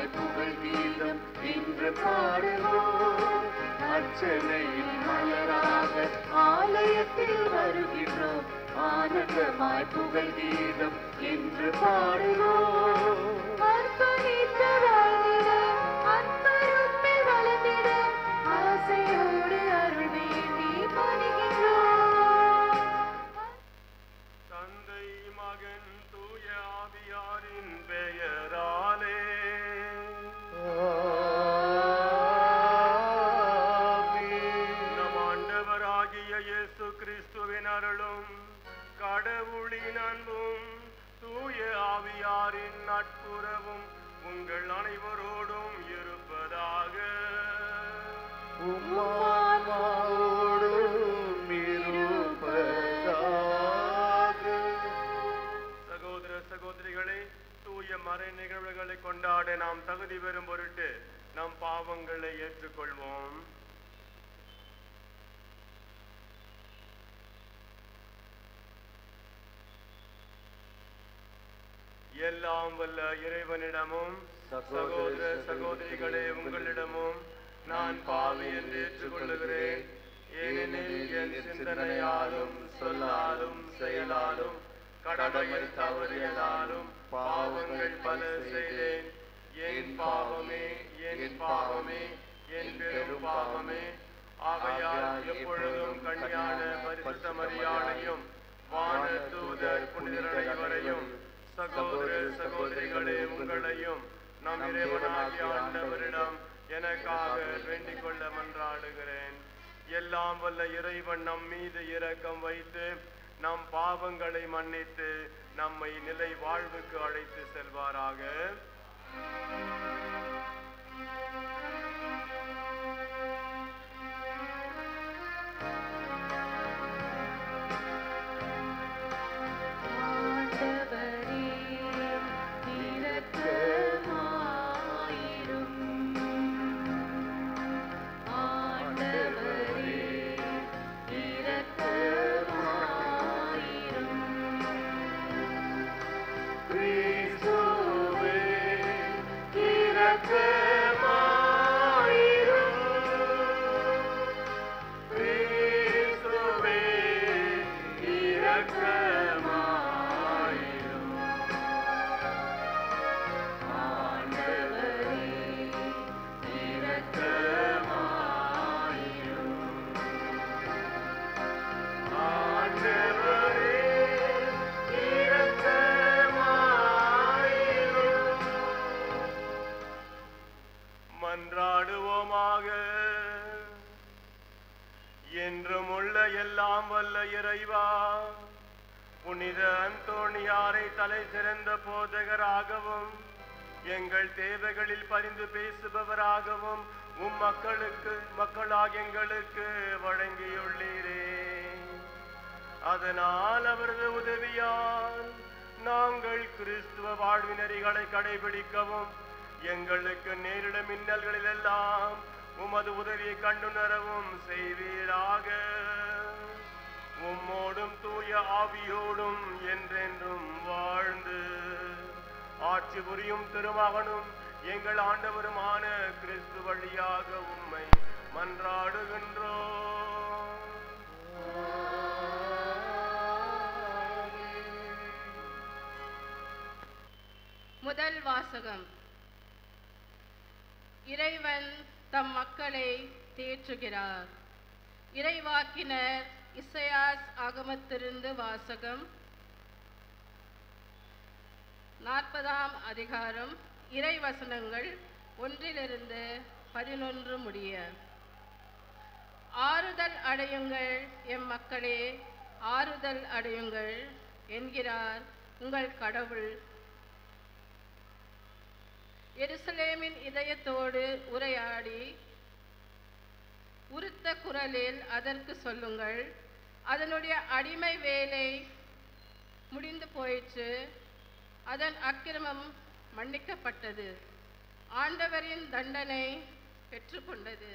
அற்புதமாய் புகழ் கீதம் இன்று பாடுவோம் அர்ச்சனையின் மலராக ஆலயத்தில் வருகின்றோம் ஆனந்தமாய் புகழ் கீதம் இன்று பாடுவோம் அர்ப்பணித்த வாழ்ந்திட, அன்பருப்பில் வளர்ந்திட, ஆசையோடு அருள் வேண்டி பணிகின்றோம். தந்தை மகன் தூய ஆவியாரின் பெயராலே நம் ஆண்டவராகிய இயேசு கிறிஸ்துவின் அருளும் கடவுளின் அன்பும் தூய ஆவியாரின் நட்புறவும் உங்கள் அனைவரோடும் இருப்பதாக உம்மாவோடும் இருப்பதாக சகோதர சகோதரிகளே தூய மறை நிகழ்வுகளை கொண்டாட நாம் தகுதி பெறும் பொருட்டு நம் பாவங்களை ஏற்றுக்கொள்வோம் எல்லாம் வல்ல இறைவனிடமும் சகோதர சகோதரிகளே உங்களிடமும் நான் பாவி என்று ஏற்றுக்கொள்ளுகிறேன் ஏனெனில் என் சிந்தனையாலும் சொல்லாலும் செயலாலும் கடமையை தவறியதாலும் பாவங்கள் பல செய்தேன் என் பாவமே என் பாவமே என் பெரும் பாவமே ஆகையால் எப்பொழுதும் கன்னியான பரிசுத்த மரியாதையும் வான தூதர் புனிதர் அனைவரையும் சகோதர சகோதரிகளே உங்களையும் நம் இறைவனாகிய ஆண்டவரிடம் எனக்காக வேண்டிக் கொள்ள மன்றாடுகிறேன் எல்லாம் வல்ல இறைவன் நம் மீது இரக்கம் வைத்து நம் பாவங்களை மன்னித்து நம்மை நிலை வாழ்வுக்கு அழைத்து செல்வாராக ஆண்டவரே, இரக்கமாயிரும். ஆண்டவரே, இரக்கமாயிரும். கிறிஸ்துவே இரக்கமாயிரும் கிறிஸ்துவே இரக்கமாயிரும் ஆண்டவரே இரக்கமாயிரும் ஆண்டவரே இரக்கமாயிரும் மன்றாடுவோமாக என்றும் உள்ள எல்லாம் வல்ல இறைவா புனித அந்தோணியாரை தலை சிறந்த போதகராகவும் எங்கள் தேவைகளில் பரிந்து பேசுபவராகவும் உம் மக்களுக்கு மக்களாக எங்களுக்கு வழங்கியுள்ளீரே அதனால் அவரது உதவியால் நாங்கள் கிறிஸ்துவ வாழ்வினரிகளை கடைபிடிக்கவும் எங்களுக்கு நேரிடும் மின்னல்களில் எல்லாம் உமது உதவியை கண்டுணரவும் செய்வீராக உம்மோடும் தூய ஆவியோடும் என்றென்றும் வாழ்ந்து ஆட்சி புரியும் திருமகனும் எங்கள் ஆண்டவருமான கிறிஸ்து வழியாக உம்மை மன்றாடுகின்றோம் முதல் வாசகம் இறைவன் தம் மக்களை தேற்றுகிறார் இறைவாக்கினர் இசையாஸ் ஆகமத்திலிருந்து வாசகம் நாற்பதாம் அதிகாரம் இறைவசனங்கள் ஒன்றிலிருந்து பதினொன்று முடிய ஆறுதல் அடையுங்கள் எம் மக்களே ஆறுதல் அடையுங்கள் என்கிறார் உங்கள் கடவுள் எருசலேமின் இதயத்தோடு உரையாடி உருத்த குரலில் அதற்கு சொல்லுங்கள் அதனுடைய அடிமை வேலை முடிந்து போயிற்று அதன் அக்கிரமம் மன்னிக்கப்பட்டது ஆண்டவரின் தண்டனை பெற்றுக்கொண்டது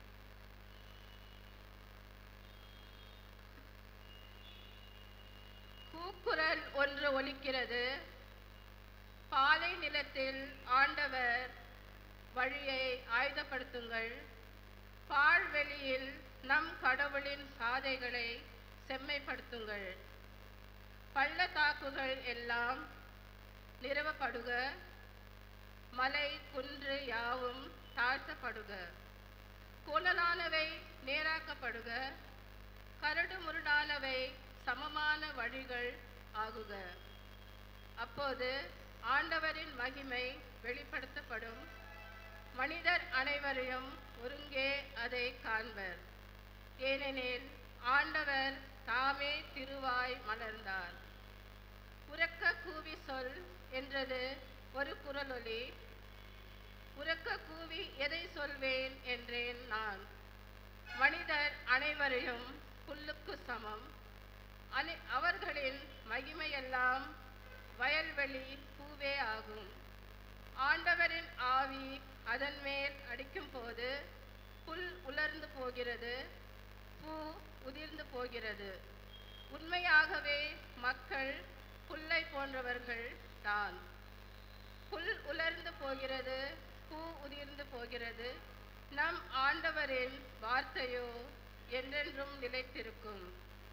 கூக்குரல் ஒன்று ஒலிக்கிறது பாலை நிலத்தில் ஆண்டவர் வழியை ஆயுதப்படுத்துங்கள் பாழ்வெளியில் நம் கடவுளின் சாதைகளை செம்மைப்படுத்துங்கள் பள்ளத்தாக்குகள் எல்லாம் நிறுவப்படுக மலை குன்று யாவும் தாழ்த்தப்படுக கோணலானவை நேராக்கப்படுக கரடு முரடானவை சமமான வழிகள் ஆகுக அப்போது ஆண்டவரின் மகிமை வெளிப்படுத்தப்படும் மனிதர் அனைவரையும் ஒருங்கே அதை காண்பர் ஏனெனில் ஆண்டவர் தாமே திருவாய் மலர்ந்தார் உறக்க கூவி சொல் என்றது ஒரு குரலொலி உறக்க கூவி எதை சொல்வேன் என்றேன் நான் மனிதர் அனைவரையும் புல்லுக்கு சமம் அனை அவர்களின் மகிமையெல்லாம் வயல்வெளி பூவே ஆகும் ஆண்டவரின் ஆவி அதன் மேல் அடிக்கும் போது புல் உலர்ந்து போகிறது பூ உதிர்ந்து போகிறது உண்மையாகவே மக்கள் புல்லை போன்றவர்கள் தான் புல் உலர்ந்து போகிறது பூ உதிர்ந்து போகிறது நம் ஆண்டவரின் வார்த்தையோ என்றென்றும் நிலைத்திருக்கும்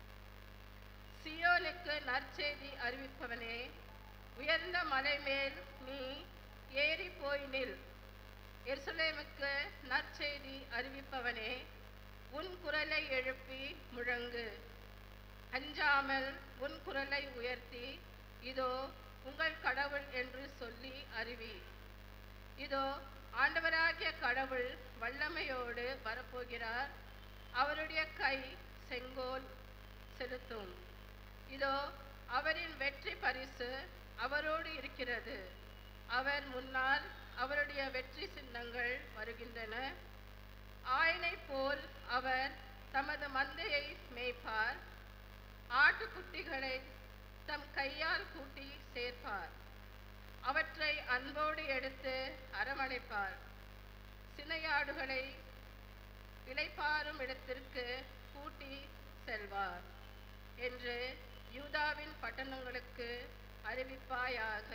சியோனுக்கு நற்செய்தி அறிவிப்பவனே உயர்ந்த மலை மேல் நீ ஏறி போய் நில் எருசலேமுக்கு நற்செய்தி அறிவிப்பவனே உன் குரலை எழுப்பி முழங்கு அஞ்சாமல் உன் குரலை உயர்த்தி இதோ உங்கள் கடவுள் என்று சொல்லி அறிவி இதோ ஆண்டவராகிய கடவுள் வல்லமையோடு வரப்போகிறார் அவருடைய கை செங்கோல் செலுத்தும் இதோ அவரின் வெற்றி பரிசு அவரோடு இருக்கிறது அவர் முன்னால் அவருடைய வெற்றி சின்னங்கள் வருகின்றன ஆயனை போல் அவர் தமது மந்தையை மேய்ப்பார் ஆட்டுக்குட்டிகளை தம் கையால் கூட்டி சேர்ப்பார் அவற்றை அன்போடு எடுத்து அரவணைப்பார் சினையாடுகளை இளைப்பாறும் இடத்திற்கு கூட்டி செல்வார் என்று யூதாவின் பட்டணங்களுக்கு அறிவிப்பாயாக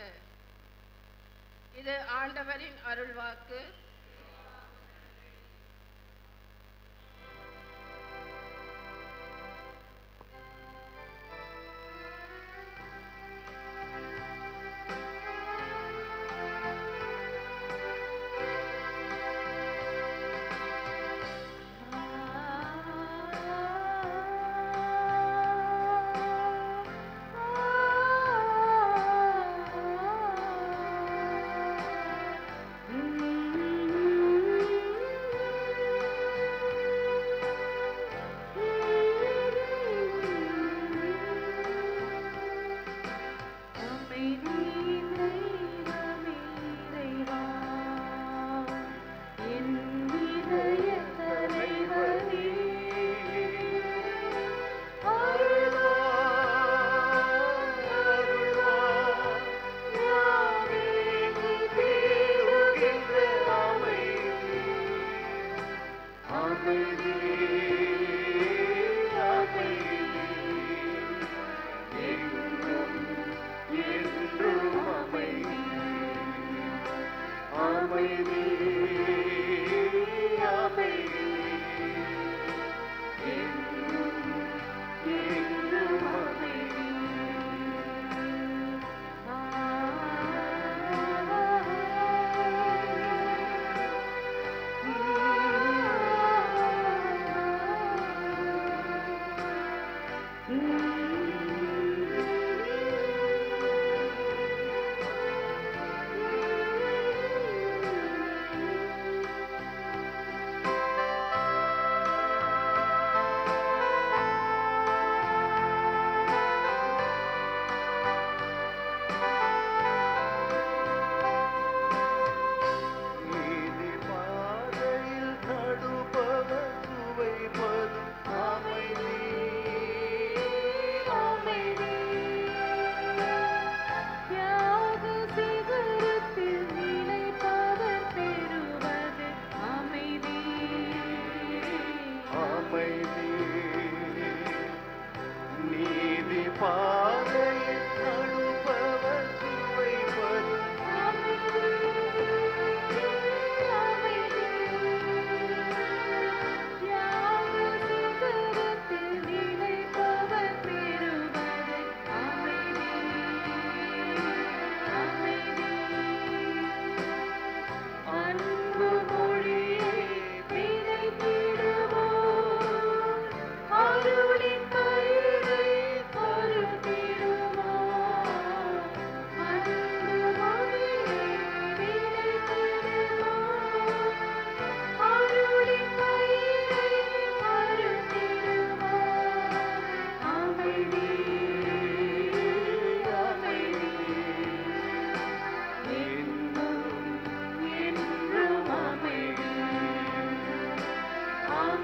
இது ஆண்டவரின் அருள்வாக்கு ஆ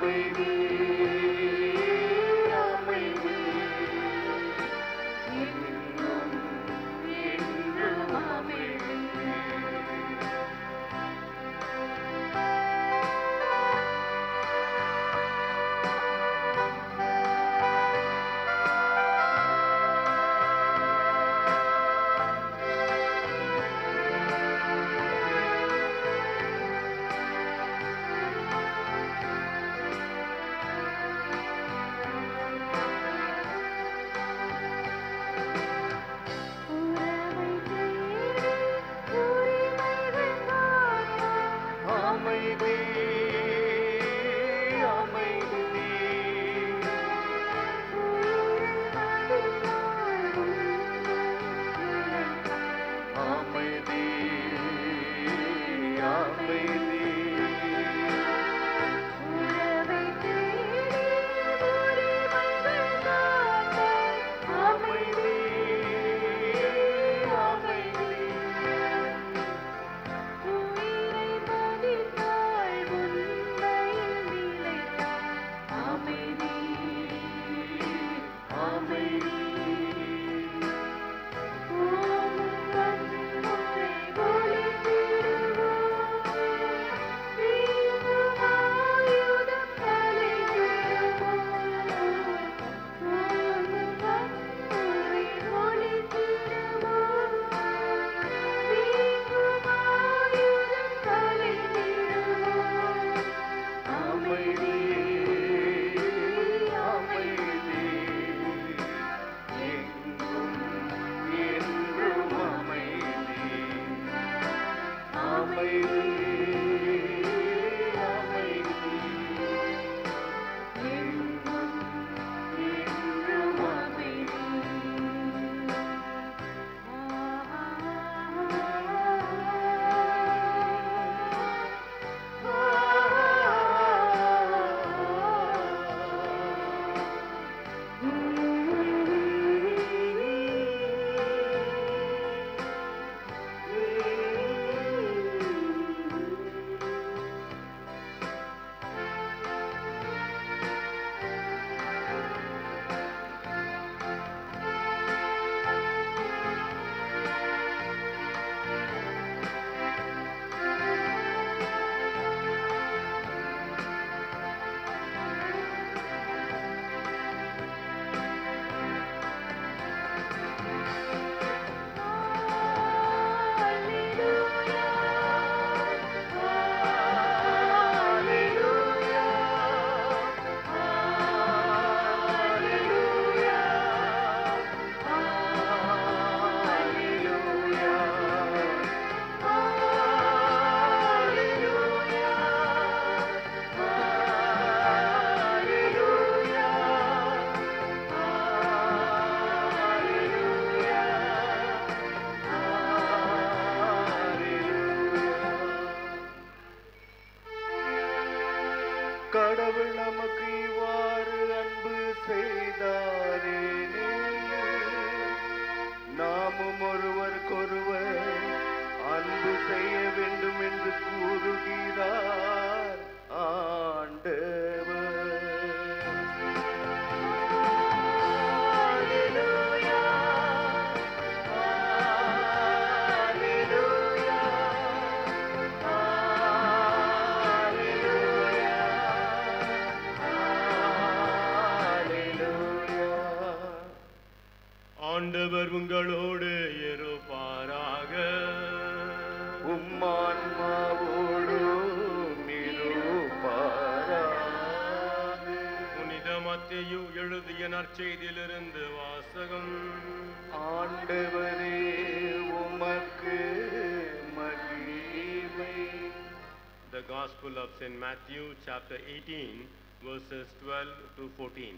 அமைதி அமைதி என்றும் என்றும் அமைதி உறவை தேடி உரிமைகள் காக்க அமைதி அமைதி அமைதி அமைதி அமைதி அமைதி அமைதி அமைதி அமைதி எங்கும் என்றும் அமைதி அமைதி அமைதி எங்கும் என்றும் அமைதி கடவுள் நமக்கு இவ்வாறு அன்பு செய்தாரே நாமும் ஒருவருக்கொருவர் அன்பு செய்ய வேண்டும் என்று கூறுகிறார் ஆண்டவர் ஆண்டவர் உங்களோடு இருப்பாராக உம்மான்மாவோடும் இருப்பாராக. புனித மத்தேயு எழுதிய நற்செய்தியிலிருந்து வாசகம் ஆண்டவரே உமக்கு மகிமை The Gospel of St. Matthew, chapter 18, verses 12 to 14.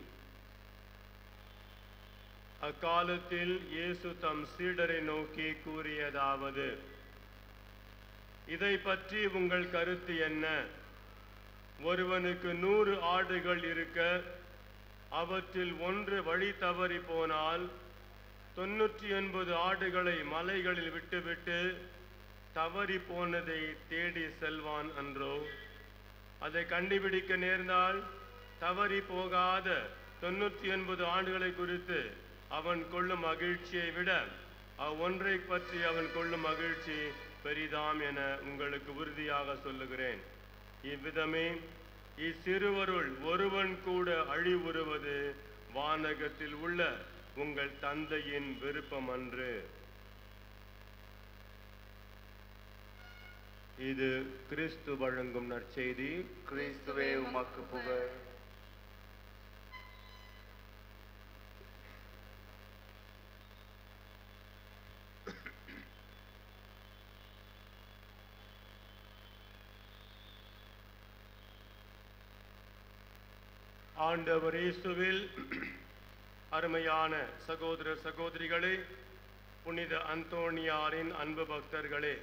அக்காலத்தில் இயேசு தம் சீடரை நோக்கி கூறியதாவது இதை பற்றி உங்கள் கருத்து என்ன ஒருவனுக்கு நூறு ஆடுகள் இருக்க அவற்றில் ஒன்று வழி தவறி போனால் தொன்னூற்றி ஒன்பது ஆடுகளை மலைகளில் விட்டுவிட்டு தவறி போனதை தேடி செல்வான் அன்றோ அதை கண்டுபிடிக்க நேர்ந்தால் தவறி போகாத தொண்ணூத்தி ஒன்பது ஆண்டுகளை குறித்து அவன் கொள்ளும் மகிழ்ச்சியை விட அவ்வொன்றை பற்றி அவன் கொள்ளும் மகிழ்ச்சி பெரிதாம் என உங்களுக்கு உறுதியாக சொல்லுகிறேன் இவ்விதமே இச்சிறுவருள் ஒருவன் கூட அழிவுறுவது வானகத்தில் உள்ள உங்கள் தந்தையின் விருப்பம் அன்று இது கிறிஸ்து வழங்கும் நற்செய்தி கிறிஸ்துவே உமக்கு புகழ் ஆண்டவர் இயேசுவில் அருமையான சகோதர சகோதரிகளே புனித அந்தோணியாரின் அன்பு பக்தர்களே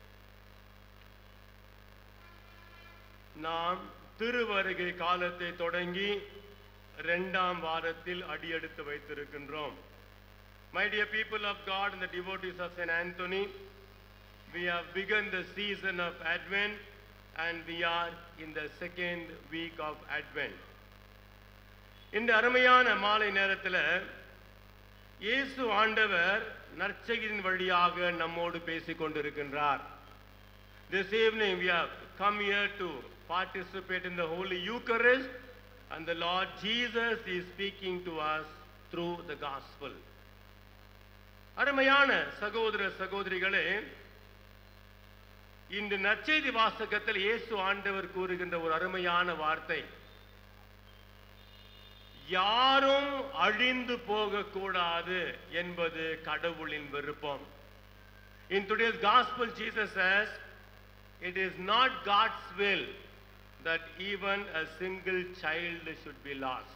நாம் திருவருகை காலத்தை தொடங்கி இரண்டாம் வாரத்தில் அடியெடுத்து வைத்திருக்கின்றோம் My dear people of God and the devotees of St. Anthony, we have begun the season of Advent and we are in the second week of Advent. இந்த அருமையான மாலை நேரத்தில் இயேசு ஆண்டவர் நற்செய்தியின் வழியாக நம்மோடு பேசிக் கொண்டிருக்கின்றார் This evening we have come here to participate in the Holy Eucharist and the Lord Jesus is speaking to us through the gospel. அருமையான சகோதர சகோதரிகளே இன்று நற்செய்தி வாசகத்தில் இயேசு ஆண்டவர் கூறுகின்ற ஒரு அருமையான வார்த்தை யாரும் அழிந்து போகக்கூடாது என்பது கடவுளின் விருப்பம் In today's gospel, Jesus says, It is not God's will that even a single child should be lost.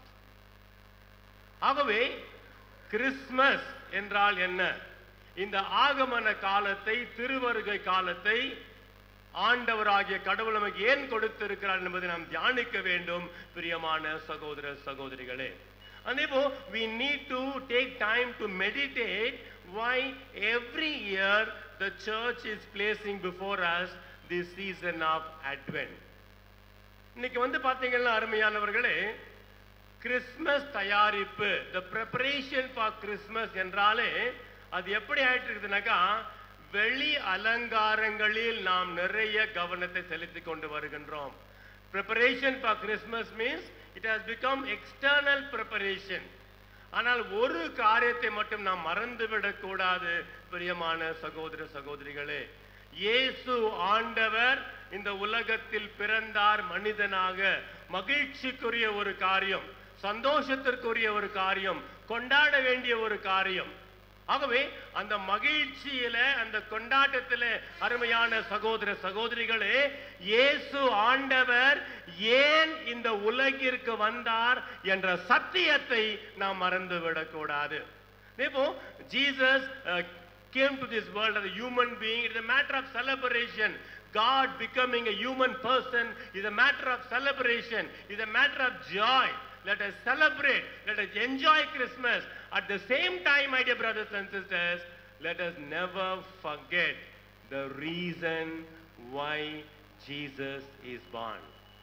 ஆகவே கிறிஸ்மஸ் என்றால் என்ன இந்த ஆகமன காலத்தை திருவருகை காலத்தை ஆண்டவராகிய கடவுள் நமக்கு ஏன் கொடுத்திருக்கிறார் என்பதை நாம் தியானிக்க வேண்டும் பிரியமான சகோதர சகோதரிகளே அதேபோ we need to take time to meditate why every year the church is placing before us this season of advent இன்னைக்கு வந்து பாத்தீங்கன்னா அருமையானவர்களே கிறிஸ்மஸ் தயாரிப்பு த ப்ரிப்பரேஷன் ஃபார் கிறிஸ்மஸ் என்றாலே அது எப்படி ஆயிட்டு இருக்குதுனாக்கா வெளி அலங்காரங்களில் நாம் நிறைய கவனத்தை செலுத்தி கொண்டு வருகின்றோம் preparation for Christmas means it has become external preparation ஆனால் ஒரு காரியத்தை மட்டும் நாம் மறந்துவிடக் கூடாது பிரியமான சகோதர சகோதரிகளே இயேசு ஆண்டவர் இந்த உலகத்தில் பிறந்தார் மனிதனாக மகிழ்ச்சிக்குரிய ஒரு காரியம் சந்தோஷத்திற்குரிய ஒரு காரியம் கொண்டாட வேண்டிய ஒரு காரியம் ஆகவே அந்த மகிழ்ச்சியில அந்த கொண்டாட்டத்தில அருமையான சகோதர சகோதரிகளே இயேசு ஆண்டவர் ஏன் இந்த உலகிற்கு வந்தார் என்ற சத்தியத்தை நாம் மறந்துவிடக் கூடாது இப்போ Jesus came to this world as a human being. It is a matter of celebration. God becoming a human person is a matter of celebration, is a matter of joy. Let us celebrate, let us enjoy Christmas. At the same time, my dear brothers and sisters, let us never forget the reason why Jesus is born.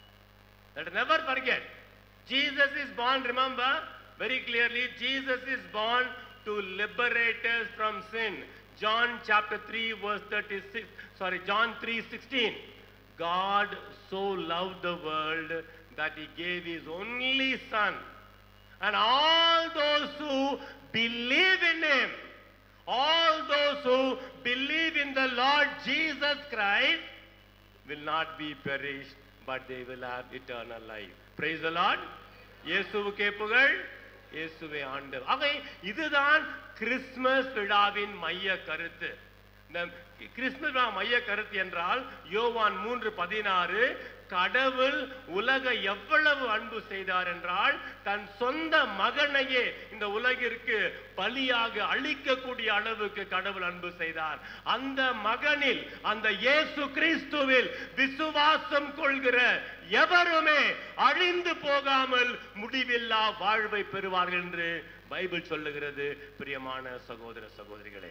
Let us never forget. Jesus is born, remember very clearly, Jesus is born to liberate us from sin. John chapter 3 verse 36, sorry, John 3 16. God so loved the world that he gave his only son. And all those who believe in him, all those who believe in the Lord Jesus Christ will not be perished, but they will have eternal life. Praise the Lord. இயேசுவுக்கே புகழ் இயேசுவே ஆண்டவர் ஆக இதுதான் Christmas விழாவின் மைய கருத்து இந்த கிறிஸ்துமஸ் விழா மைய கருத்து என்றால் யோவான் மூன்று பதினாறு கடவுள் உலக எவ்வளவு அன்பு செய்தார் என்றால் தன் சொந்த மகனையே இந்த உலகிற்கு பலியாக அழிக்கக்கூடிய அளவுக்கு கடவுள் அன்பு செய்தார் அந்த மகனில் அந்த இயேசு கிறிஸ்துவில் விசுவாசம் கொள்கிற எவருமே அழிந்து போகாமல் முடிவில்லா வாழ்வை பெறுவார்கள் என்று பைபிள் சொல்லுகிறது பிரியமான சகோதர சகோதரிகளே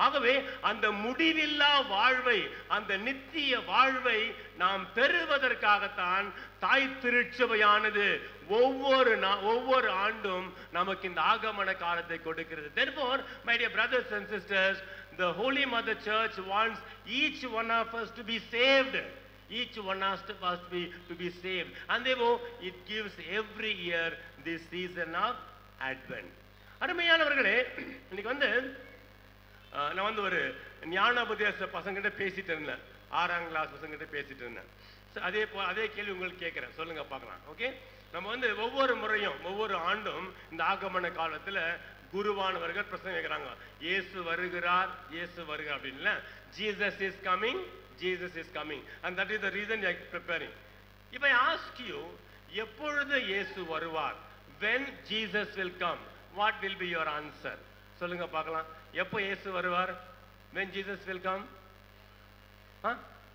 ஆகவே அந்த முடிவில்லா வாழ்வை அந்த நித்திய வாழ்வை நாம் பெறுவதற்காகத்தான் தாய் திருச்சபையானது ஒவ்வொரு நா- ஒவ்வொரு ஆண்டும் நமக்கு இந்த ஆகமன காலத்தை கொடுக்கிறது therefore my dear brothers and sisters the holy mother church wants each one of us to be saved each one has to, has to be to be saved and therefore it gives every year this season of advent அருமையானவர்களே இன்னைக்கு வந்து அஹ், நான் வந்து ஒரு ஞானோபதேச பசங்கிட்ட பேசிட்டு இருந்தேன் ஆறாம் class பசங்கிட்ட பேசிட்டு இருந்தேன் So, அதே போ அதே கேள்வி உங்களுக்கு கேட்குறேன் சொல்லுங்க பார்க்கலாம் ஓகே நம்ம வந்து ஒவ்வொரு முறையும் ஒவ்வொரு ஆண்டும் இந்த ஆகமன காலத்துல குருவானவர்கள் பிரசங்கம் வைக்கிறாங்க இயேசு வருகிறார் இயேசு வருகிறார் அப்படின்ல Jesus is coming Jesus is coming and that is the reason you preparing இப்போ ஐ ஆஸ்க் யூ எப்பொழுது இயேசு வருவார் when Jesus will come what will be your answer சொல்லுங்க பார்க்கலாம் எப்போ இயேசு வருவார் when ஜீசஸ் will come ஆ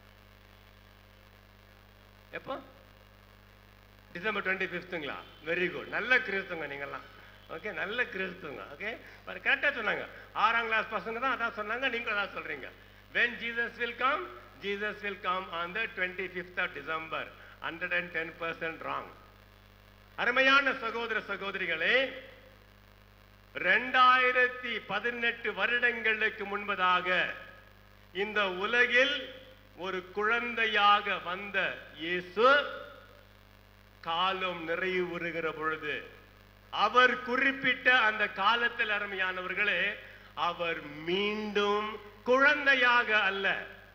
எப்போ டிசம்பர் டுவெண்ட்டி ஃபிஃப்த்துங்களா வெரி குட் நல்ல கிறிஸ்துவங்க நீங்கள்லாம் ஓகே நல்ல கிறிஸ்துவங்க ஓகே கரெக்டாக சொன்னாங்க ஆறாம் கிளாஸ் பசங்க தான் அதான் சொன்னாங்க நீங்களும் அதான் சொல்றீங்க when Jesus will come Jesus will come on the twenty fifth of December hundred and ten percent wrong அருமையான சகோதர சகோதரிகளே ரெண்டாயிரத்தி பதினெட்டு வருடங்களுக்கு முன்பதாக இந்த உலகில் ஒரு குழந்தையாக வந்த இயேசு காலம் நிறைவுறுகிற பொழுது அவர் குறிப்பிட்ட அந்த காலத்தில் அருமையானவர்களே அவர் மீண்டும் குழந்தையாக அல்ல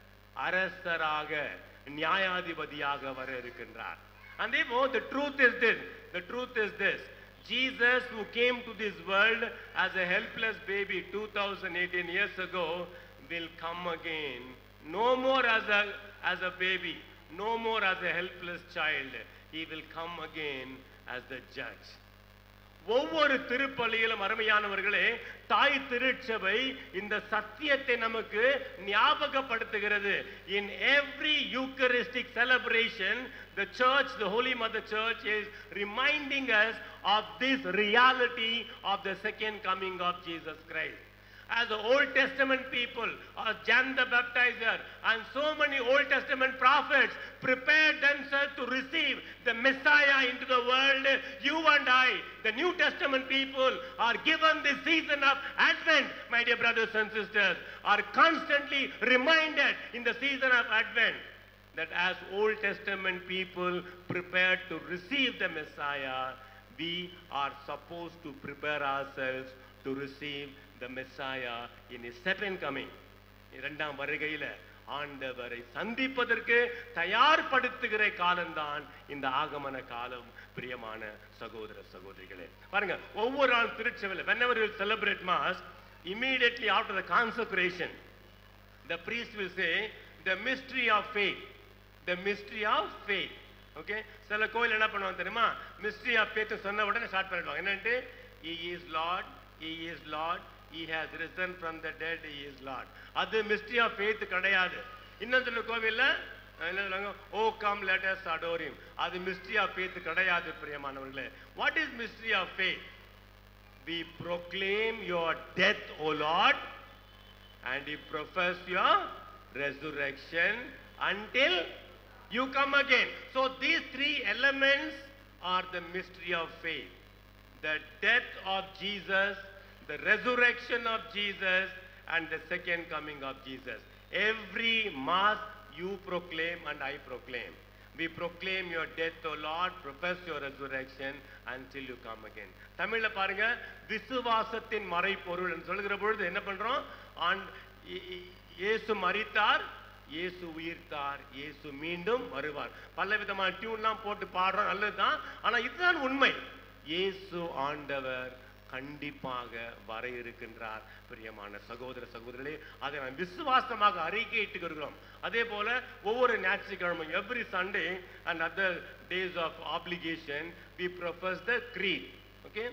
அரசராக நியாயாதிபதியாக வர இருக்கின்றார் and therefore the truth is this the truth is this jesus who came to this world as a helpless baby 2018 years ago will come again no more as a as a baby no more as a helpless child he will come again as the judge ஒவ்வொரு திருப்பலியிலும் அருமையானவர்களே தாய் திருச்சபை இந்த சத்தியத்தை நமக்கு ஞாபகப்படுத்துகிறது in every eucharistic celebration the church the holy mother church is reminding us of this reality of the second coming of jesus christ as the Old Testament people, as John the Baptizer, and so many Old Testament prophets prepared themselves to receive the Messiah into the world, you and I, the New Testament people, are given this season of Advent, my dear brothers and sisters, are constantly reminded in the season of Advent that as Old Testament people prepared to receive the Messiah, we are supposed to prepare ourselves to receive the Messiah in his second coming. இரண்டாம் வருகையில ஆண்டவரை சந்திப்பதற்கு தயார்படுத்துகிற காலம்தான் இந்த ஆகமன காலம் பிரியமான சகோதர சகோதரிகளே பாருங்க ஒவ்வொரு நாள் திருச்சபையில் whenever you celebrate mass immediately after the consecration the priest will say the mystery of faith the mystery of faith okay சில கோயில் என்ன பண்ணுவாங்க தெரியுமா mystery of faith சொன்ன உடனே ஸ்டார்ட் பண்ணிடுவாங்க என்னன்ட்டு he is lord he is lord he has risen from the dead he is lord அது mystery of faith கிடையாது இன்னும் சில கோவில்ல அஹ், என்ன சொல்லுவாங்க O come let us adore him அது mystery of faith கிடையாது பிரியமானவர்களே what is mystery of faith we proclaim your death o lord and we profess your resurrection until you come again. So these three elements are the mystery of faith. The death of Jesus, the resurrection of Jesus, and the second coming of Jesus. Every mass you proclaim and I proclaim. We proclaim your death, O Lord, profess your resurrection until you come again. தமிழ்ல பாருங்க விசுவாசத்தின் மறைபொருள் என்று சொல்லுகிற பொழுது என்ன பண்றோம் ஆண் இ- இ- இயேசு மரித்தார் இயேசு உயிர்த்தார் இயேசு மீண்டும் வருவார் பல விதமான டியூன்லாம் போட்டு பாடுறோம் நல்லதுதான் ஆனா இதுதான் உண்மை இயேசு ஆண்டவர் கண்டிப்பாக வர இருக்கின்றார் பிரியமான சகோதர சகோதரர்களே அதை நாம் விசுவாசமாக அறிக்கையிட்டு இருக்கிறோம் அதே போல ஒவ்வொரு ஞாயிற்றுக்கிழமை every Sunday and other days of application we profess the creed okay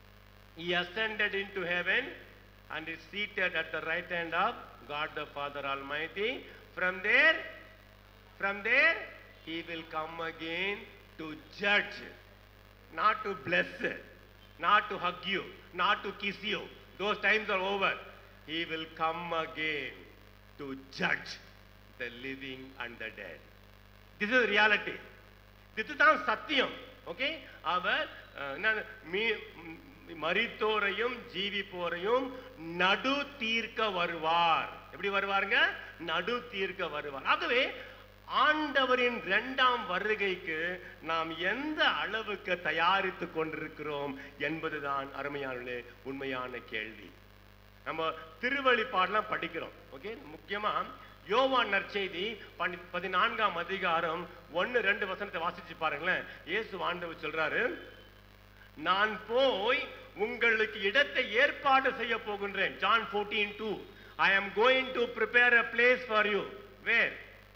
He ascended into heaven and is seated at the right hand of God the Father Almighty. From there, from there, he will come again to judge, not to bless, not to hug you, not to kiss you. Those times are over. he will come again to judge the living and the dead. This is reality. இதுதான் சத்தியம் okay அவர் அஹ், என்னது, me- ம், மரித்தோரையும் ஜீவிப்போரையும் நடு தீர்க்க வருவார் எப்படி வருவாருங்க நடு தீர்க்க வருவார் ஆகவே ஆண்டவரின் இரண்டாம் வருகைக்கு நாம் எந்த அளவுக்கு தயாரித்து கொண்டிருக்கிறோம் என்பதுதான் அருமையான உண்மையான கேள்வி நம்ம திருவழிப்பாடெல்லாம் படிக்கிறோம் ஓகே முக்கியமா யோவான் நற்செய்தி பனி- பதினான்காம் அதிகாரம் ஒன்னு ரெண்டு வசனத்தை வாசிச்சு பாருங்களேன் இயேசு ஆண்டவர் சொல்றாரு நான் போய் உங்களுக்கு இடத்தை ஏற்பாடு செய்ய போகின்றேன் John 14 two I am going to prepare a place for you where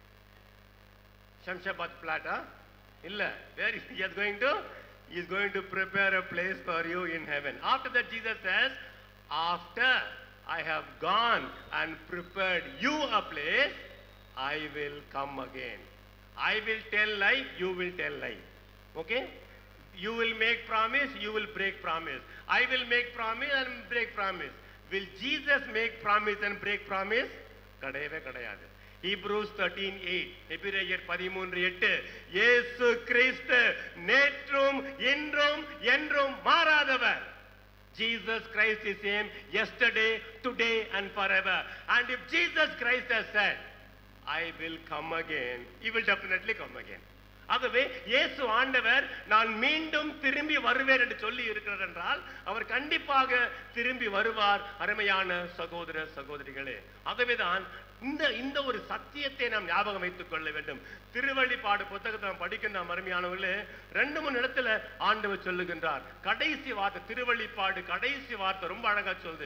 Shamshabad Plata? Illa. Where is he is going to? He is going to prepare a place for you in heaven. After that, Jesus says, After I have gone and prepared you a place, I will come again. I will tell lie, you will tell lie. Okay? You will make promise, you will break promise. I will make promise and break promise. Will Jesus make promise and break promise? கிடையவே கிடையாது Hebrews thirteen eight எபிரேயர் பதிமூன்று எட்டு இயேசு கிறிஸ்து நேற்றும் இன்றும் என்றும் மாறாதவர் Jesus Christ is same yesterday, today and forever. And if Jesus Christ has said, I will come again, he will definitely come again. ஆகவே இயேசு ஆண்டவர் நான் மீண்டும் திரும்பி வருவேன் என்று சொல்லி இருக்கிறார் என்றால் அவர் கண்டிப்பாக திரும்பி வருவார் அருமையான சகோதர சகோதரிகளே ஆகவேதான் இந்த இந்த ஒரு சத்தியத்தை நாம் ஞாபகம் வைத்துக் கொள்ள வேண்டும் திருவள்ளிப்பாடு புத்தகத்தை நாம் படிக்கின்ற நாம் அருமையானவர்களே ரெண்டு மூணு இடத்துல ஆண்டவர் சொல்லுகின்றார் கடைசி வார்த்தை திருவள்ளிப்பாடு கடைசி வார்த்தை ரொம்ப அழகா சொல்லுது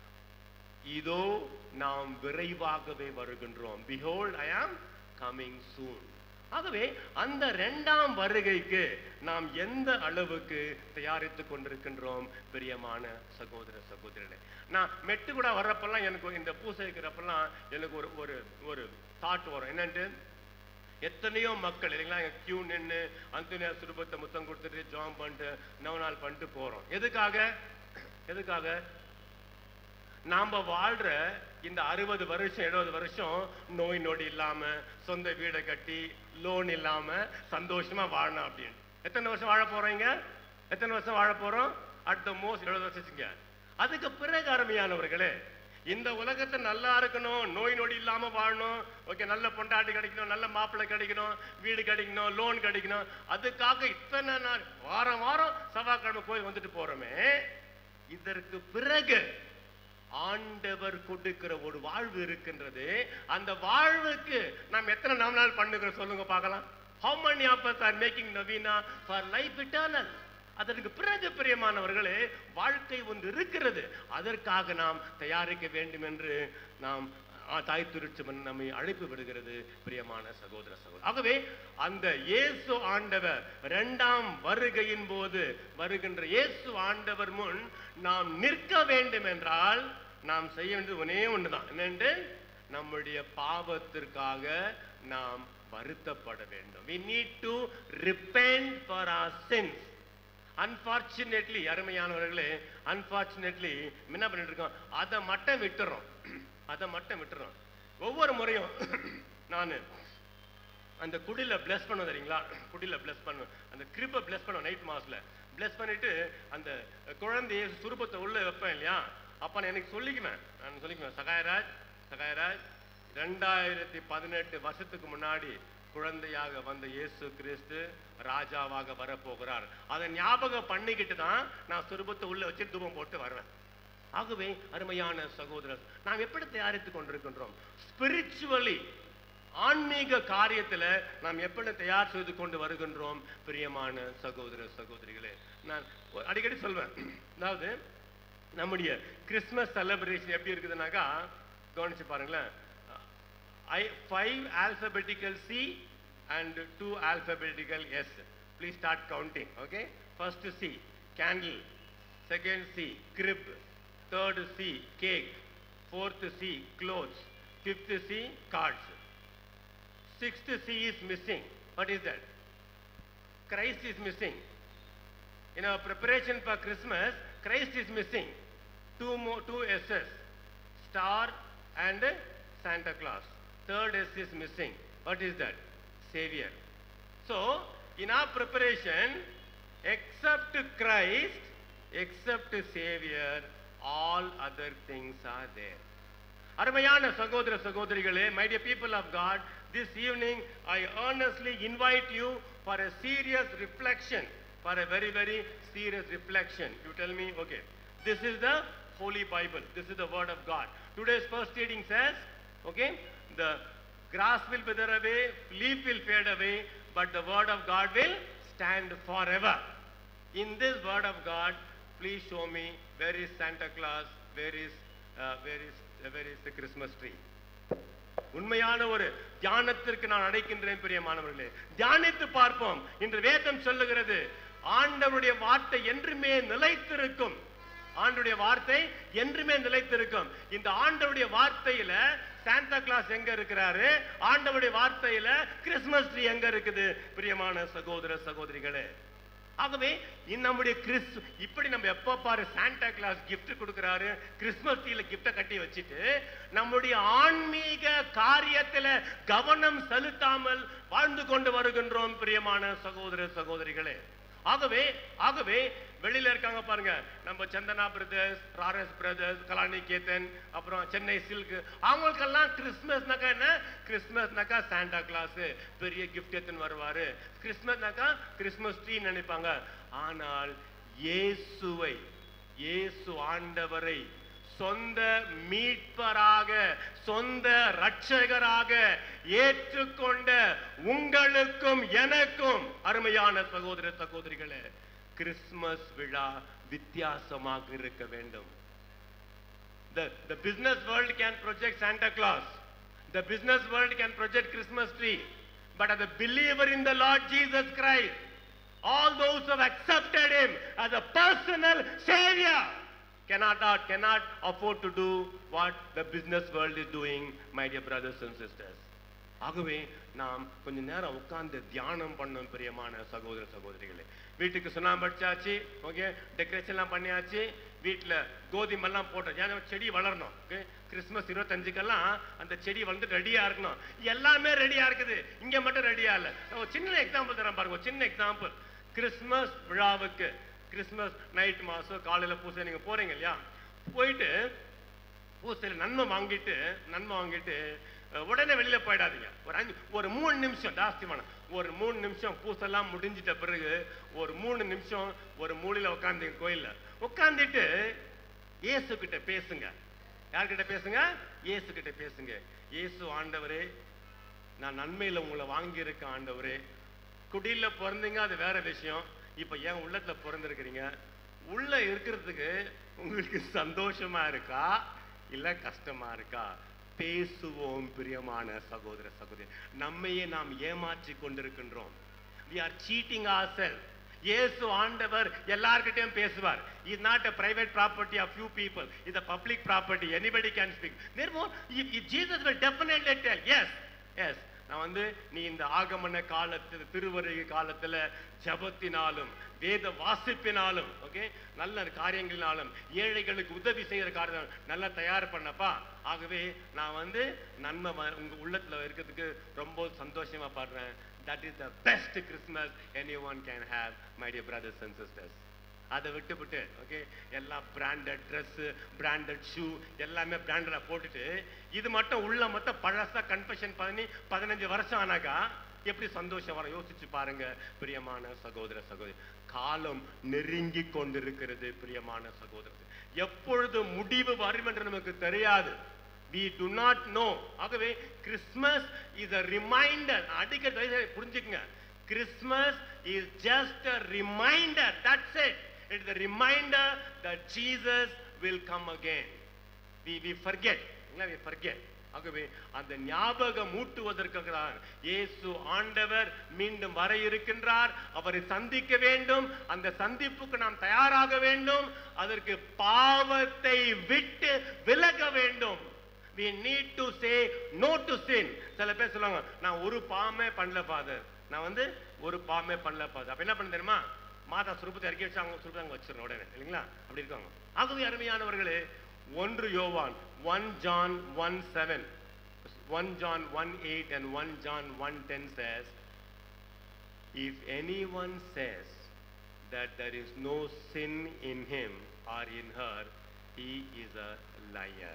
இதோ நாம் விரைவாகவே வருகின்றோம் behold i am coming soon ஆகவே அந்த இரண்டாம் வருகைக்கு நாம் எந்த அளவுக்கு தயாரித்துக் கொண்டிருக்கின்றோம் பிரியமான சகோதர சகோதரர்களே நான் மெட்டு கூட வர்றப்பெல்லாம் எனக்கு இந்த பூசை வைக்கிறப்பெல்லாம் எனக்கு ஒரு ஒரு ஒரு தாட் வரும் என்னன்ட்டு எத்தனையோ மக்கள் இல்லைங்களா கியூ நின்று அந்தனியா சுரூபத்தை முத்தம் கொடுத்துட்டு ஜாம் பண்ணிட்டு நவநாள் பண்ணிட்டு போறோம் எதுக்காக எதுக்காக நாம வாழ்ற இந்த அறுபது வருஷம் எழுபது வருஷம் நோய் நொடி இல்லாம சொந்த வீடை கட்டி லோன் இல்லாம சந்தோஷமா வாழணும் அப்படின்னு எத்தனை வருஷம் வாழ போறீங்க எத்தனை வருஷம் வாழ போறோம் அட் த மோஸ்ட் எழுபது வருஷத்துக்கு அதுக்கு பிறகு அருமையானவர்களே இந்த உலகத்தை நல்லா இருக்கணும் நோய் நொடி இல்லாம வாழணும் ஓகே நல்ல பொண்டாட்டி கிடைக்கணும் நல்ல மாப்பிள்ளை கிடைக்கணும் வீடு கிடைக்கணும் லோன் கிடைக்கணும் அதுக்காக இத்தனை நாள் வாரம் வாரம் செவ்வாய்க்கிழமை கோயில் வந்துட்டு போறோமே இதற்கு பிறகு ஆண்டவர் கொடுக்கிற ஒரு வாழ்வு இருக்கின்றது அந்த வாழ்வுக்கு நாம் எத்தனை நாம் நாள் பண்ணுகிறோம் சொல்லுங்க பார்க்கலாம் how many of us are making நவீனா for life eternal அதற்கு பிறகு பிரியமானவர்களே வாழ்க்கை ஒன்று இருக்கிறது அதற்காக நாம் தயாரிக்க வேண்டும் என்று நாம் ஆ, தாய் திருச்சபன் நம்மை அழைப்பு விடுகிறது பிரியமான சகோதர சகோதரர் ஆகவே அந்த இயேசு ஆண்டவர் இரண்டாம் வருகையின் போது வருகின்ற இயேசு ஆண்டவர் முன் நாம் நிற்க வேண்டும் என்றால் நாம் செய்ய வேண்டியது ஒன்னே ஒண்ணுதான் என்னென்று நம்முடைய பாவத்திற்காக நாம் வருத்தப்பட வேண்டும் we need to repent for our sins unfortunately அருமையானவர்களே அன்பார்ச்சுனேட்லி என்ன பண்ணிட்டு இருக்கோம் அதை மட்டும் விட்டுறோம் அதை மட்டும் விட்டுறோம் ஒவ்வொரு முறையும் நான் அந்த குடில பிளஸ் பண்ணுவோம் தெரியுங்களா குடில பிளஸ் பண்ணுவேன் அந்த கிரிப்பை பிளஸ் பண்ணுவேன் நைட் மாஸ்ல பிளஸ் பண்ணிட்டு அந்த குழந்தைய சுருப்பத்தை உள்ள வைப்பேன் இல்லையா அப்ப நான் எனக்கு சொல்லிக்குவேன் நான் சொல்லிக்குவேன் சகாயராஜ் சகாயராஜ் ரெண்டாயிரத்தி பதினெட்டு வருஷத்துக்கு முன்னாடி குழந்தையாக வந்த இயேசு கிறிஸ்து ராஜாவாக வரப்போகிறார் அதை ஞாபகம் பண்ணிக்கிட்டு தான் நான் சுரூபத்தை உள்ள வச்சு தூபம் போட்டு வருவேன் ஆகவே அருமையான சகோதரர் நாம் எப்படி தயாரித்துக் கொண்டிருக்கின்றோம் ஸ்பிரிச்சுவலி ஆன்மீக காரியத்துல நாம் எப்படி தயார் செய்து கொண்டு வருகின்றோம் பிரியமான சகோதர சகோதரிகளே நான் ஒரு- அடிக்கடி சொல்வேன் அதாவது நம்முடைய கிறிஸ்மஸ் செலிப்ரேஷன் எப்படி இருக்குதுன்னாக்கா கவனிச்சு பாருங்களேன் I five alphabetical C and two alphabetical S. Please start counting. Okay. First C, candle. Second C, crib. Third C, cake. Fourth C, clothes. Fifth C, cards. Sixth C is missing. What is that? Christ is missing. In our preparation for Christmas, Christ is missing. Two more, two S's. star and Santa Claus. Third S is missing. What is that? Savior. So, in our preparation, except Christ, except Savior, all other things are there. அருமையான சகோதர சகோதரிகளே my dear people of God this evening I earnestly invite you for a serious reflection for a very very serious reflection you tell me okay this is the holy bible this is the word of God today's first reading says okay the grass will wither away leaf will fade away but the word of God will stand forever in this word of God please show me where is Santa Claus where is uh, where is uh, where is the Christmas tree உண்மையான ஒரு தியானத்திற்கு நான் அழைக்கின்றேன் பிரியமானவர்களே தியானித்து பார்ப்போம் இன்று வேதம் சொல்லுகிறது ஆண்டவருடைய வார்த்தை என்றுமே நிலைத்திருக்கும் ஆண்டுடைய வார்த்தை என்றுமே நிலைத்திருக்கும் இந்த ஆண்டவருடைய வார்த்தையில சாந்தா கிளாஸ் எங்க இருக்கிறாரு ஆண்டவருடைய வார்த்தையில கிறிஸ்மஸ் ட்ரீ எங்க இருக்குது பிரியமான சகோதர சகோதரிகளே ஆகவே இந்த நம்முடைய கிறிஸ் இப்படி நம்ம எப்ப பாரு சாண்டா கிளாஸ் gift கொடுக்கறாரு கிறிஸ்மஸ் ட்ரீல கிஃப்ட கட்டி வச்சுட்டு நம்முடைய ஆன்மீக காரியத்துல கவனம் செலுத்தாமல் வாழ்ந்து கொண்டு வருகின்றோம் பிரியமான சகோதர சகோதரிகளே ஆகவே ஆகவே வெளியில இருக்காங்க பாருங்க நம்ம சந்தனா பிரதர்ஸ் ராரஸ் பிரதர்ஸ் கலானி கேத்தன் அப்புறம் சென்னை சில்க் அவங்களுக்கெல்லாம் கிறிஸ்மஸ்னாக்கா என்ன கிறிஸ்மஸ்னாக்கா சாண்டா கிளாஸ் பெரிய கிஃப்ட் எடுத்துன்னு வருவாரு கிறிஸ்மஸ்னாக்கா கிறிஸ்மஸ் ட்ரீ நினைப்பாங்க ஆனால் இயேசுவை இயேசு ஆண்டவரை சொந்த மீட்பராக சொந்த ரட்சகராக ஏற்றுக்கொண்ட உங்களுக்கும் எனக்கும் அருமையான சகோதர சகோதரிகளே கிறிஸ்மஸ் விழா வித்தியாசமாக இருக்க வேண்டும் The, the business world can project Santa Claus. The business world can project Christmas tree. But as a believer in the Lord Jesus Christ, all those who have accepted Him as a personal Savior cannot, not- cannot afford to do what the business world is doing, my dear brothers and sisters. ஆகவே நாம் கொஞ்ச நேரம் உட்கார்ந்து தியானம் பண்ணோம் பிரியமான சகோதர சகோதரிகளே வீட்டுக்கு சுண்ணாம்பு அடிச்சாச்சு ஓகே டெக்கரேஷன்லாம் பண்ணியாச்சு வீட்டில் கோதுமெல்லாம் போட்டோம் ஏன்னா செடி வளரணும் ஓகே கிறிஸ்மஸ் இருபத்தஞ்சுக்கெல்லாம் அந்த செடி வந்து ரெடியாக இருக்கணும் எல்லாமே ரெடியாக இருக்குது இங்கே மட்டும் ரெடியாக இல்லை நான் ஒரு சின்ன எக்ஸாம்பிள் தரேன் பாருங்க ஒரு சின்ன எக்ஸாம்பிள் கிறிஸ்மஸ் விழாவுக்கு கிறிஸ்மஸ் நைட் மாதம் காலையில் பூசை நீங்கள் போகிறீங்க இல்லையா போயிட்டு பூசையில் நன்மை வாங்கிட்டு நன்மை வாங்கிட்டு அஹ், உடனே வெளியில போயிடாதீங்க ஒரு அஞ்சு ஒரு மூணு நிமிஷம் ஜாஸ்தி வேணாம் ஒரு மூணு நிமிஷம் பூசெல்லாம் முடிஞ்சிட்ட பிறகு ஒரு மூணு நிமிஷம் ஒரு மூலையில உட்காந்துங்க கோயில்ல உட்காந்துட்டு இயேசு கிட்ட பேசுங்க யார்கிட்ட பேசுங்க இயேசு கிட்ட பேசுங்க இயேசு ஆண்டவரே நான் நன்மையில உங்களை வாங்கியிருக்கேன் ஆண்டவரே குடியில பிறந்தீங்க அது வேற விஷயம் இப்ப ஏன் உள்ளத்துல பிறந்திருக்கிறீங்க உள்ள இருக்கிறதுக்கு உங்களுக்கு சந்தோஷமா இருக்கா இல்ல கஷ்டமா இருக்கா பேசுவோம் பிரியமான சகோதர சகோதரி நம்மையே நாம் ஏமாற்றி கொண்டிருக்கின்றோம் we are cheating ourselves இயேசு ஆண்டவர் எல்லார்கிட்டயும் பேசுவார் is not a private property of few people is a public property anybody can speak therefore if, if jesus will definitely tell yes yes நான் வந்து நீ இந்த ஆகமன காலத்துல திருவருகை காலத்துல ஜபத்தினாலும் வேத வாசிப்பினாலும் ஓகே நல்ல காரியங்களினாலும் ஏழைகளுக்கு உதவி செய்யற காரியம் நல்லா தயார் பண்ணப்பா ஆகவே நான் வந்து நன்மை வ- உங்க உள்ளத்துல இருக்கிறதுக்கு ரொம்ப சந்தோஷமா பாடுறேன் that is the best Christmas anyone can have my dear brothers and sisters அதை விட்டுவிட்டு ஓகே எல்லாம் பிராண்டட் ட்ரெஸ்ஸு பிராண்டட் ஷூ எல்லாமே பிராண்டடாக போட்டுட்டு இது மட்டும் உள்ள மட்டும் பழசா கன்ஃபெஷன் பண்ணி பதினஞ்சு வருஷம் ஆனாக்கா எப்படி சந்தோஷம் வரும் யோசிச்சு பாருங்க பிரியமான சகோதர சகோதரி காலம் நெருங்கி கொண்டிருக்கிறது பிரியமான சகோதரர் எப்பொழுது முடிவு வரும் என்று நமக்கு தெரியாது we do not know ஆகவே கிறிஸ்மஸ் இஸ் a reminder நான் அடிக்கடி தயவு செய்து புரிஞ்சுக்கங்க Christmas is just a reminder that's it it is a reminder that jesus will come again we we forget இல்ல we forget ஆகவே அந்த ஞாபகம் ஊட்டுவதற்காக தான் இயேசு ஆண்டவர் மீண்டும் வர இருக்கின்றார் அவரை சந்திக்க வேண்டும் அந்த சந்திப்புக்கு நாம் தயாராக வேண்டும் அதற்கு பாவத்தை விட்டு விலக வேண்டும் we need to say no to sin சில பேர் சொல்லுவாங்க நான் ஒரு பாவமே பண்ணல ஃபாதர் நான் வந்து ஒரு பாவமே பண்ணல ஃபாதர் அப்ப என்ன பண்ண தெரியுமா மாதா சுருப்பத்தை இறக்கி வச்சு அவங்க சுருப்பத்தை அங்க வச்சிடணும் உடனே இல்லைங்களா அப்படி இருக்காங்க ஆகவே அருமையானவர்களே ஒன்று யோவான் one John one seven one John one eight and one John one ten says if anyone says that there is no sin in him or in her he is a liar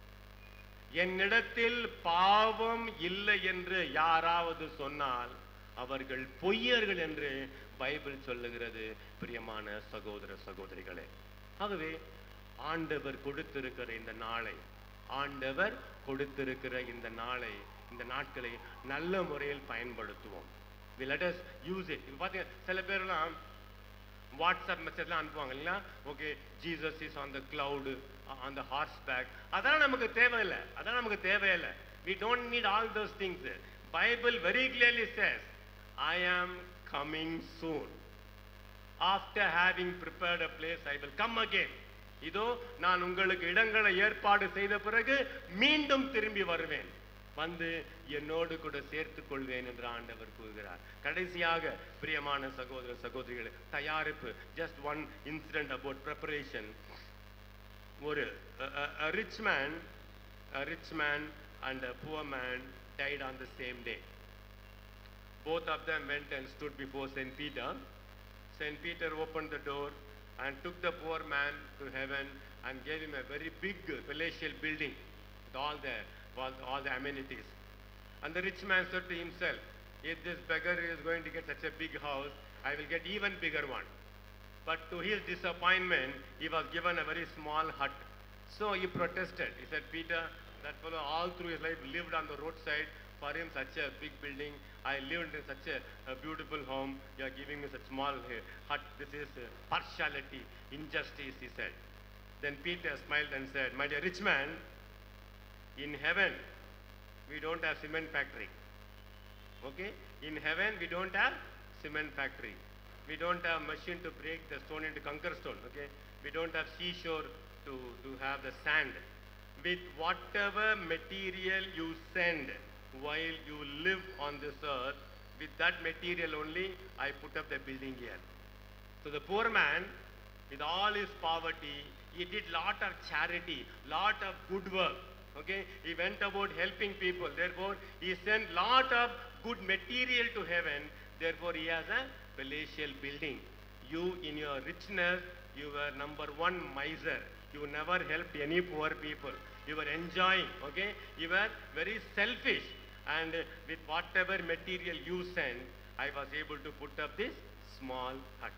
என்னிடத்தில் பாவம் இல்லை என்று யாராவது சொன்னால் அவர்கள் பொய்யர்கள் என்று Bible சொல்லுகிறது பிரியமான சகோதர சகோதரிகளே ஆகவே ஆண்டவர் கொடுத்திருக்கிற இந்த நாளை ஆண்டவர் கொடுத்திருக்கிற இந்த நாளை இந்த நாட்களை நல்ல முறையில் பயன்படுத்துவோம் we let us use it இப்போ பார்த்தீங்க சில பேர்லாம் வாட்ஸ்அப் மெசேஜ்லாம் அனுப்புவாங்க இல்லையா okay Jesus is on the cloud on the horseback அதெல்லாம் நமக்கு தேவையில்லை அதெல்லாம் நமக்கு தேவையில்லை we don't need all those things Bible very clearly says I am coming soon after having prepared a place I will come again இதோ நான் உங்களுக்கு இடங்களை ஏற்பாடு செய்த பிறகு மீண்டும் திரும்பி வருவேன் வந்து என்னோடு கூட சேர்த்துக் கொள்வேன் என்று ஆண்டவர் கூறுகிறார் கடைசியாக பிரியமான சகோதர சகோதரிகளே தயாரிப்பு just one incident about preparation ஒரு rich man rich man and poor man died on the same day both of them went and stood before St. Peter. St. Peter opened the door and took the poor man to heaven and gave him a very big palatial building with all the, all, all the amenities. And the rich man said to himself, if this beggar is going to get such a big house, I will get even bigger one. But to his disappointment, he was given a very small hut. So he protested. He said, Peter, that fellow all through his life lived on the roadside. For him, such a big building. I lived in such a, a beautiful home. You are giving me such small uh, hut. This is uh, partiality, injustice, he said. Then Peter smiled and said, My dear rich man, in heaven, we don't have cement factory. Okay? In heaven, we don't have cement factory. We don't have machine to break the stone into conquer stone. Okay? We don't have seashore to, to have the sand. With whatever material you send while you live on this earth, with that material only, I put up the building here. So the poor man, with all his poverty, he did lot of charity, lot of good work. Okay, he went about helping people. Therefore, he sent lot of good material to heaven. Therefore, he has a palatial building. You, in your richness, you were number one miser. You never helped any poor people. You were enjoying. Okay, you were very selfish. And uh, with whatever material you sent, I was able to put up this small hut.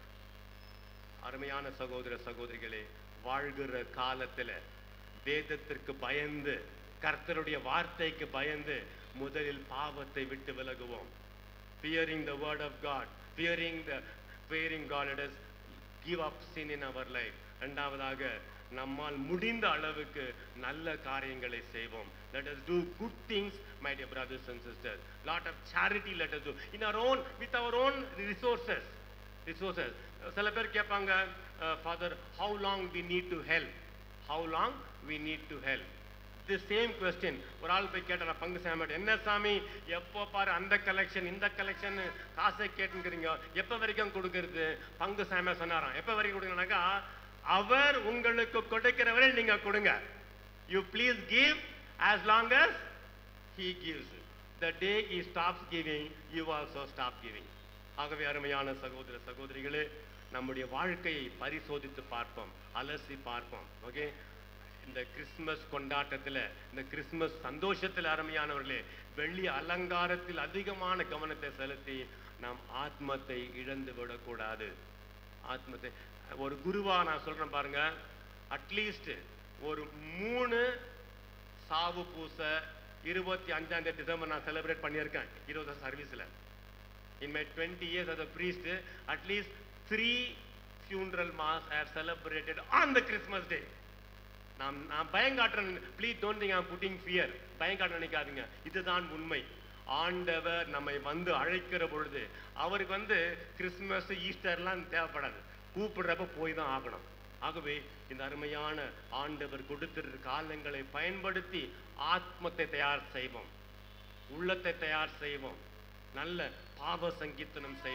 அருமையான சகோதர சகோதரிகளே வாழ்கிற காலத்துல வேதத்திற்கு பயந்து கர்த்தருடைய வார்த்தைக்கு பயந்து முதலில் பாவத்தை விட்டு விலகுவோம் fearing the word of God fearing the fearing God let us give up sin in our life இரண்டாவதாக நம்மால் முடிந்த அளவுக்கு நல்ல காரியங்களை செய்வோம் let us do good things my dear brothers and sisters lot of charity let us do in our own with our own resources resources சில பேர் கேட்பாங்க father how long we need to help how long we need to help the same question ஒரு ஆள் போய் கேட்டான் பங்கு சாமி என்ன சாமி எப்போ பாரு அந்த கலெக்ஷன் இந்த கலெக்ஷன் காசை கேட்டுங்கிறீங்க எப்போ வரைக்கும் கொடுக்கறது பங்கு சாமியா சொன்னாராம் எப்போ வரைக்கும் கொடுக்கணும்னாக்கா அவர் உங்களுக்கு கொடுக்கிறவரை நீங்க கொடுங்க you please give as long as he gives the day he stops giving you also stop giving ஆகவே அருமையான சகோதர சகோதரிகளே நம்முடைய வாழ்க்கையை பரிசோதித்து பார்ப்போம் அலசி பார்ப்போம் ஓகே இந்த கிறிஸ்மஸ் கொண்டாட்டத்துல இந்த கிறிஸ்மஸ் சந்தோஷத்தில் அருமையானவர்களே வெள்ளி அலங்காரத்தில் அதிகமான கவனத்தை செலுத்தி நாம் ஆத்மத்தை இழந்து விடக்கூடாது ஆத்மத்தை ஒரு குருவா நான் சொல்றேன் பாருங்க அட்லீஸ்ட் ஒரு மூணு சாவு பூசை இருபத்தி அஞ்சாம் தேதி டிசம்பர் நான் செலிப்ரேட் பண்ணியிருக்கேன் இருபது சர்வீஸ்ல in my 20 years as a priest, at least three funeral mass I have celebrated on the Christmas day. நான் நான் பயங்காட்டுறேன் please don't think I'm putting fear பயங்காட்ட நினைக்காதீங்க இதுதான் உண்மை ஆண்டவர் நம்மை வந்து அழைக்கிற பொழுது அவருக்கு வந்து கிறிஸ்மஸ் ஈஸ்டர்லாம் தேவைப்படாது கூப்பிடுறப்ப போய் தான் ஆகணும் ஆகவே இந்த அருமையான ஆண்டவர் கொடுத்திருக்கிற காலங்களை பயன்படுத்தி ஆத்மத்தை தயார் செய்வோம் உள்ளத்தை தயார் செய்வோம் நல்ல பாவ சங்கீர்த்தனம் செய்வோம்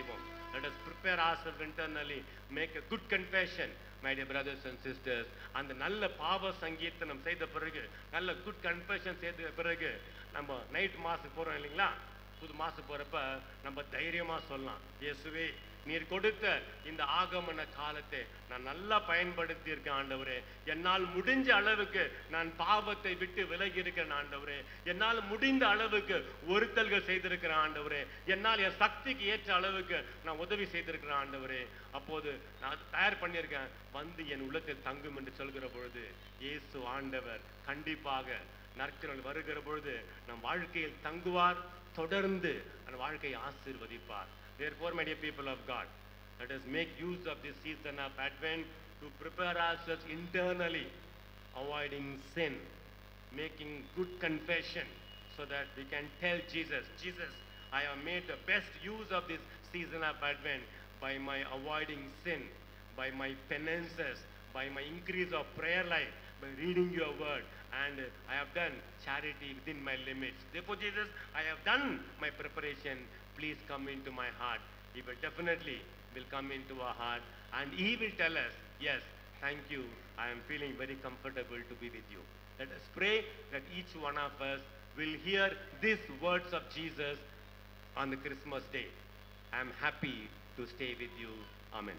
Let us prepare ourselves internally, make a good confession, my dear brothers and sisters. அந்த நல்ல பாவ சங்கீர்த்தனம் செய்த பிறகு நல்ல குட் கன்ஃபெஷன் செய்த பிறகு நம்ம நைட் மாசுக்கு போறோம் இல்லைங்களா புது மாசம் போறப்ப நம்ம தைரியமா சொல்லலாம் இயேசுவே நீர் கொடுத்த இந்த ஆகமன காலத்தை நான் நல்லா பயன்படுத்தி இருக்கேன் ஆண்டவரே என்னால் முடிஞ்ச அளவுக்கு நான் பாவத்தை விட்டு விலகி இருக்கிறேன் ஆண்டவரே என்னால் முடிந்த அளவுக்கு ஒருத்தல்கள் செய்திருக்கிறேன் ஆண்டவரே என்னால் என் சக்திக்கு ஏற்ற அளவுக்கு நான் உதவி செய்திருக்கிறேன் ஆண்டவரே அப்போது நான் தயார் பண்ணியிருக்கேன் வந்து என் உள்ளத்தில் தங்கும் என்று சொல்கிற பொழுது இயேசு ஆண்டவர் கண்டிப்பாக நற்கரல் வருகிற பொழுது நம் வாழ்க்கையில் தங்குவார் தொடர்ந்து அந்த வாழ்க்கையை ஆசீர்வதிப்பார் therefore my dear people of god let us make use of this season of advent to prepare ourselves internally avoiding sin making good confession so that we can tell jesus jesus i have made the best use of this season of advent by my avoiding sin by my penances by my increase of prayer life by reading your word and uh, I have done charity within my limits. Therefore, Jesus, I have done my preparation. Please come into my heart. He will definitely will come into our heart and He will tell us, yes, thank you. I am feeling very comfortable to be with you. Let us pray that each one of us will hear these words of Jesus on the Christmas day. I am happy to stay with you. Amen.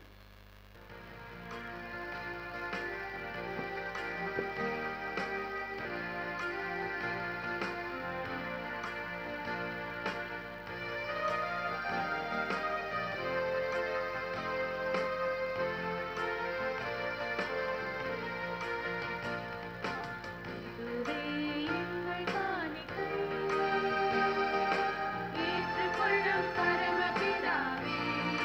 இதுவே எங்கள் காணிக்கை ஏற்றுக்கொள்ளும் பரமபிதாவே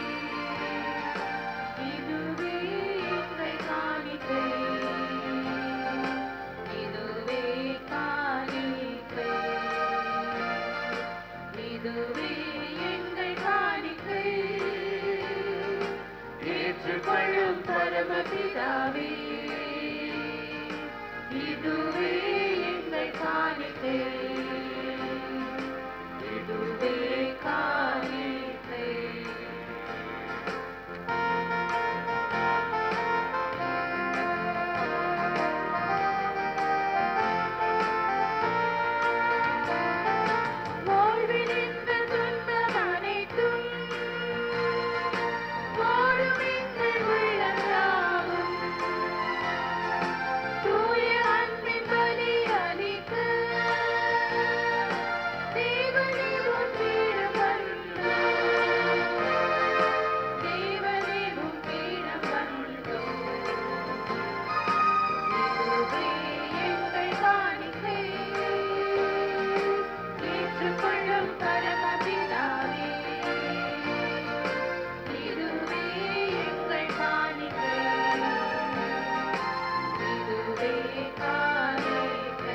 இதுவே எங்கள் காணிக்கை இதுவே காணிக்கை இதுவே எங்கள் காணிக்கை ஏற்றுக்கொள்ளும் பரமபிதாவே இதுவே எங்கள் காணிக்கை இதுவே காணிக்கை வாழ்வில் இன்ப துன்பம் அனைத்தும் வாழும் எங்கள் உள்ளங்காவும் தூய அன்பின் பலி அளிக்க தேவனே உன் பீடம் வந்தோம் தேவனே உன் பீடம் வந்தோம் இதுவே எங்கள் காணிக்கை ஏற்றுக்கொள்ளும் பரமபிதாவே இதுவே எங்கள் காணிக்கை இதுவே காணிக்கை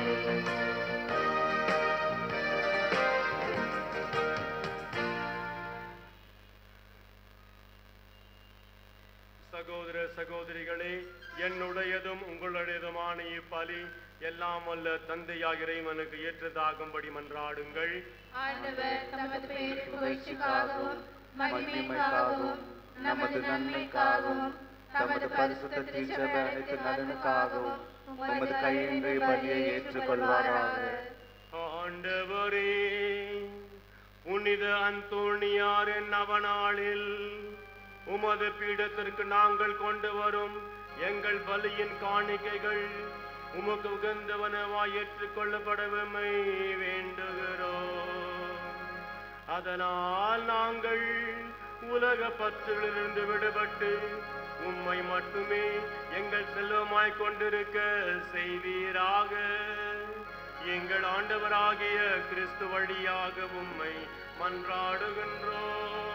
சகோதர சகோதரிகளே என்னுடையதும் உங்களுடையதுமான இப்பலி எல்லாம் வல்ல தந்தையாக இறைவனுக்கு ஏற்றதாகும்படி மன்றாடுங்கள் ஆண்டவர் தமது பெயர் புகழ்ச்சிக்காகவும் மகிமைக்காகவும் நமது நன்மைக்காகவும் தமது பரிசுத்த திருச்சபை அனைத்து நலனுக்காகவும் உமது கையின்றி பலியை ஏற்றுக்கொள்வாராக ஆண்டவரே புனித அந்தோணியாரின் நவநாளில் உமது பீடத்திற்கு நாங்கள் கொண்டு வரும் எங்கள் பலியின் காணிக்கைகள் உமக்கு உகந்தவனவாய் ஏற்றுக்கொள்ளப்படவுமை வேண்டுகிறோம் அதனால் நாங்கள் உலக பற்றுகளிலிருந்து விடுபட்டு உம்மை மட்டுமே எங்கள் செல்வமாய் கொண்டிருக்க செய்வீராக எங்கள் ஆண்டவராகிய கிறிஸ்து வழியாக உம்மை மன்றாடுகின்றோம்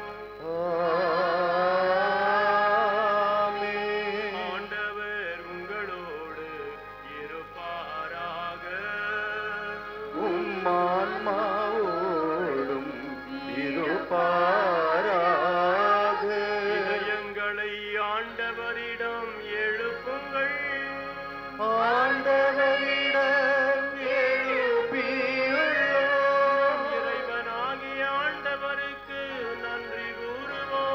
ஆண்டவர் உங்களோடு இருப்பாராக உம்மான்மாவோடும் இருப்பாராக இதயங்களை ஆண்டவரிடம் எழுப்புங்கள் ஆண்டவரிடம் எழுப்பியுள்ளோம் இறைவனாகிய ஆண்டவருக்கு நன்றி கூறுவோம்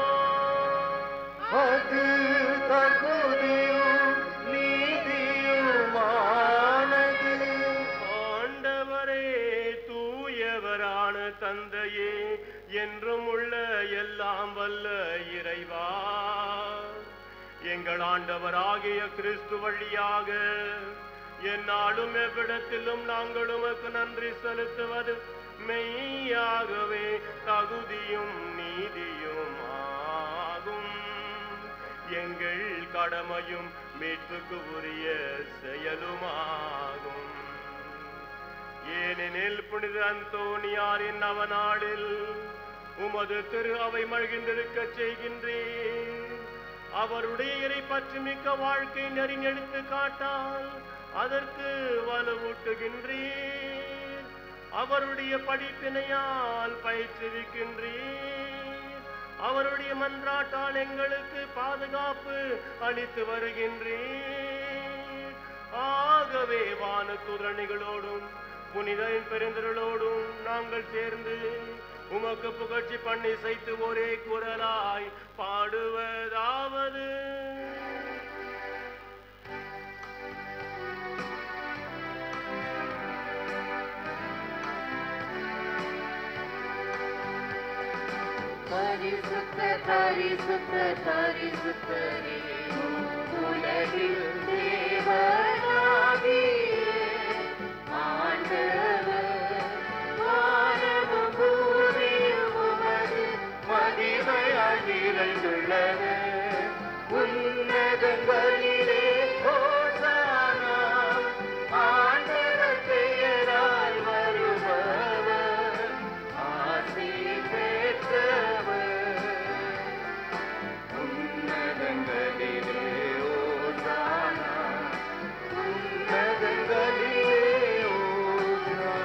எங்கள் ஆண்டவராகிய கிறிஸ்து வழியாக என்னாலும் எவ்விடத்திலும் நாங்கள் உமக்கு நன்றி செலுத்துவது மெய்யாகவே தகுதியும் நீதியும் ஆகும் எங்கள் கடமையும் மீட்புக்கு உரிய செயலுமாகும் ஏனெனில் புனித அந்தோனியாரின் நவநாளில் உமது திரு அவை மகிழ்ந்திருக்கச் செய்கின்றேன் அவருடைய இறை பற்றி மிக்க வாழ்க்கை நெறிஞெடுத்து காட்டால் அதற்கு வலுவூட்டுகின்றீர் அவருடைய படிப்பினையால் பயிற்றுவிக்கின்றீர் அவருடைய மன்றாட்டால் எங்களுக்கு பாதுகாப்பு அளித்து வருகின்றீர் ஆகவே வானத்துரணிகளோடும் புனித பெருந்திரளோடும் நாங்கள் சேர்ந்து உமக்கு புகழ்ச்சி பண்ணி செய்து ஒரே குரலாய் பாடுவதாவது பரிசுத்த பரிசுத்த பரிசுத்தரே உலகில் தேவனாகிய ஆண்டவர் வானமும் பூமியும் உமது மகிமையால் நிறைந்துள்ளது உன்னதங்களிலே ஹோசானா ஆண்டவர் பெயரால் வருபவர் ஆசி பெற்றவர் உன்னதங்களிலே ஓசானா உன்னதங்களிலே ஓசானா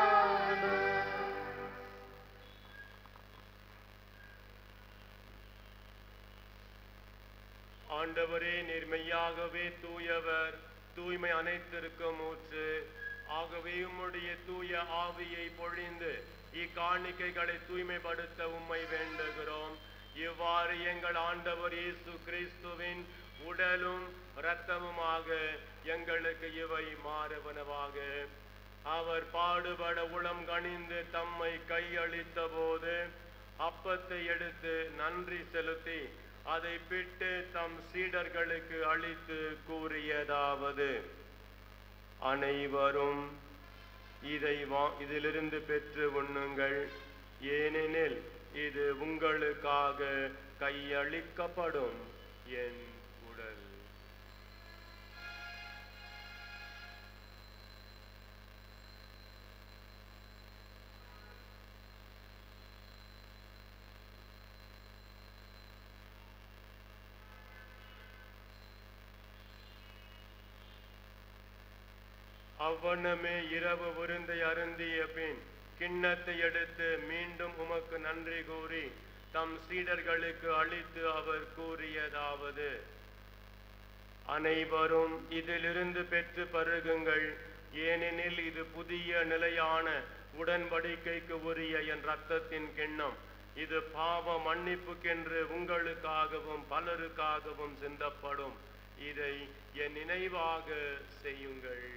ஆண்டவரே நேர்மையாகவே தூயவர் தூய்மை அனைத்திற்கும் ஊற்று ஆகவே உம்முடைய தூய ஆவியை பொழிந்து இக்காணிக்கைகளை தூய்மைப்படுத்த உம்மை வேண்டுகிறோம் இவ்வாறு எங்கள் ஆண்டவர் இயேசு கிறிஸ்துவின் உடலும் இரத்தமுமாக எங்களுக்கு இவை மாறுவனவாக அவர் பாடுபட உளம் கனிந்து தம்மை கையளித்த போது அப்பத்தை எடுத்து நன்றி செலுத்தி அதை பிட்டு தம் சீடர்களுக்கு அளித்து கூறியதாவது அனைவரும் இதை வா இதிலிருந்து பெற்று உண்ணுங்கள் ஏனெனில் இது உங்களுக்காக கையளிக்கப்படும் என் உடல் அவ்வண்ணமே இரவு விருந்தை அருந்திய பின் கிண்ணத்தை எடுத்து மீண்டும் உமக்கு நன்றி கூறி தம் சீடர்களுக்கு அளித்து அவர் கூறியதாவது அனைவரும் இதிலிருந்து பெற்று பருகுங்கள் ஏனெனில் இது புதிய நிலையான உடன்படிக்கைக்கு உரிய என் ரத்தத்தின் கிண்ணம் இது பாவ மன்னிப்புக்கென்று உங்களுக்காகவும் பலருக்காகவும் சிந்தப்படும் இதை என் நினைவாக செய்யுங்கள்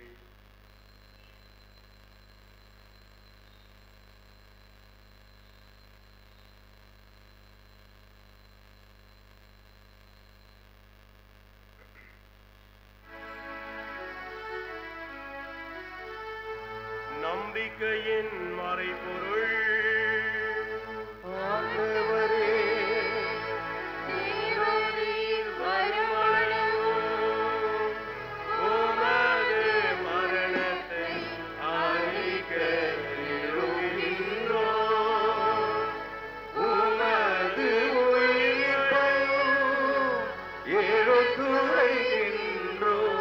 நம்பிக்கையின் மறைபொருள் ஆண்டவரே தேவரீர் வருமளவும் உமது மரணத்தை அறிக்கையிடுகின்றோம். உமது உயிர்ப்பையும் எடுத்துரைக்கின்றோம்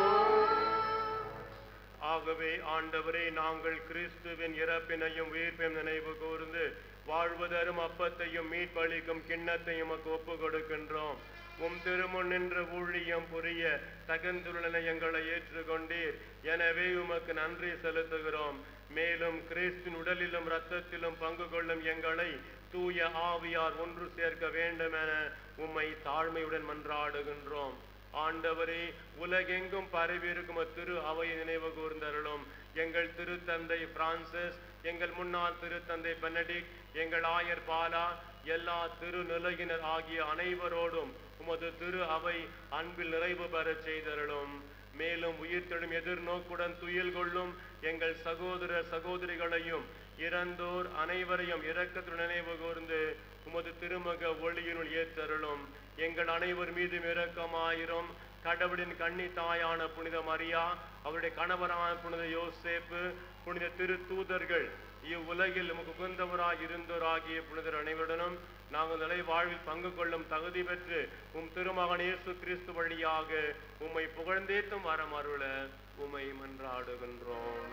ஆகவே ஆண்டவரே நாங்கள் கிறிஸ்துவின் இறப்பினையும் உயிர்ப்பையும் நினைவு கூர்ந்து வாழ்வதரும் அப்பத்தையும் மீட்பளிக்கும் கிண்ணத்தையும் உமக்கு ஒப்பு கொடுக்கின்றோம் உம் திருமுன் நின்று ஊழியம் புரிய தகுந்துள்ள எங்களை ஏற்றுக்கொண்டீர் எனவே உமக்கு நன்றி செலுத்துகிறோம் மேலும் கிறிஸ்துவின் உடலிலும் இரத்தத்திலும் பங்கு கொள்ளும் எங்களை தூய ஆவியார் ஒன்று சேர்க்க வேண்டும் என உம்மை தாழ்மையுடன் மன்றாடுகின்றோம் ஆண்டவரே உலகெங்கும் பரவியிருக்கும் திரு அவையை நினைவு கூர்ந்தருளும் எங்கள் திருத்தந்தை பிரான்சிஸ் எங்கள் முன்னாள் திருத்தந்தை பெனடிக் எங்கள் ஆயர் பாலா எல்லா திருநிலையினர் ஆகிய அனைவரோடும் உமது திரு அவை அன்பில் நிறைவு பெறச் செய்தருளும் மேலும் உயிர்த்தெழும் எதிர்நோக்குடன் துயில் கொள்ளும் எங்கள் சகோதர சகோதரிகளையும் இறந்தோர் அனைவரையும் இரக்கத்துடன் நினைவு கூர்ந்து உமது திருமக ஒளியினுள் ஏற்றருளும் எங்கள் அனைவர் மீதும் இரக்கமாயிரும் கடவுளின் கன்னி தாயான புனித மரியா அவருடைய கணவரான புனித யோசேப்பு புனித திரு தூதர்கள் இவ்வுலகில் உமக்கு உகந்தவராய் இருந்தோராகிய புனிதர் அனைவருடனும் நாங்கள் நிலை வாழ்வில் பங்கு கொள்ளும் தகுதி பெற்று உம் திருமகன் இயேசு கிறிஸ்து வழியாக உம்மை புகழ்ந்தேத்தும் வரம் அருள உம்மை மன்றாடுகின்றோம்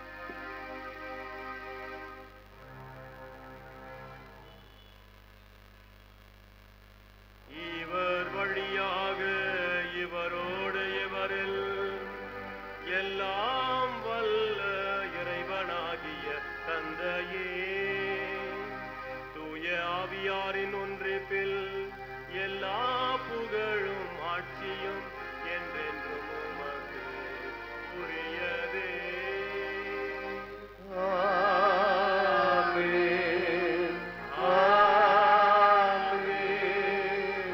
இவர் வழியாக இவரோடு இவரில் எல்லாம் வல்ல இறைவனாகிய தந்தையே தூய ஆவியாரின் ஒன்றிப்பில் எல்லா புகழும் ஆட்சியும் என்றென்றும் உமக்கு உரியதே ஆமென். ஆமென்.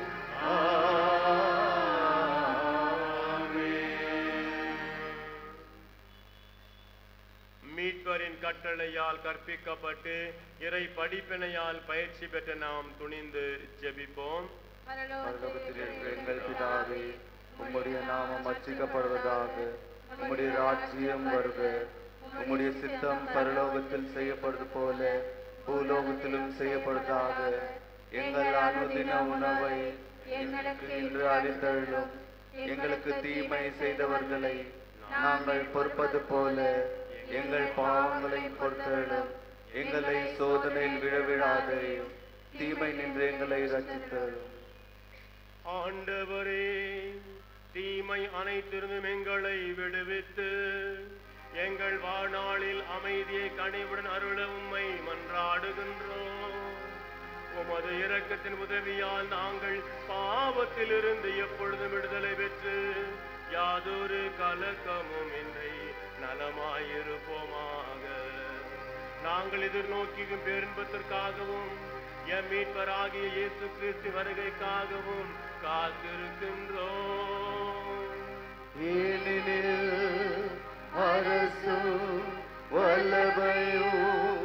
மீட்பரின் கட்டளையால் கற்பிக்கப்பட்டு இறை படிப்பினையால் பயிற்சி பெற்ற நாம் துணிந்து ஜெபிப்போம் பரலோகத்தில் இருக்கிற எங்கள் பிதாவே உம்முடைய நாமம் அச்சிக்கப்படுவதாக உம்முடைய ராஜ்யம் வருக உம்முடைய சித்தம் பரலோகத்தில் செய்யப்படுவது போல பூலோகத்திலும் செய்யப்படுவதாக எங்கள் அனுதின உணவை எங்களுக்கு இன்று அளித்தருளும் எங்களுக்கு தீமை செய்தவர்களை நாங்கள் பொறுப்பது போல எங்கள் பாவங்களை பொறுத்தருளும் எங்களை சோதனையில் விழவிடாதையும் தீமை நின்று எங்களை ரசித்தருளும் ஆண்டவரே தீமை அனைத்திருந்தும் எங்களை விடுவித்து எங்கள் வாழ்நாளில் அமைதியை கனிவுடன் அருள உம்மை மன்றாடுகின்றோம் உமது இரக்கத்தின் உதவியால் நாங்கள் பாவத்திலிருந்து எப்பொழுதும் விடுதலை பெற்று யாதொரு கலக்கமும் இன்றி நலமாயிருப்போமாக நாங்கள் எதிர்நோக்கியும் பேரின்பத்திற்காகவும் எம் மீட்பராகிய இயேசு கிறிஸ்து வருகைக்காகவும் காத்திருக்கின்றோம் ஏனெனில் அரசும் வல்லமையும்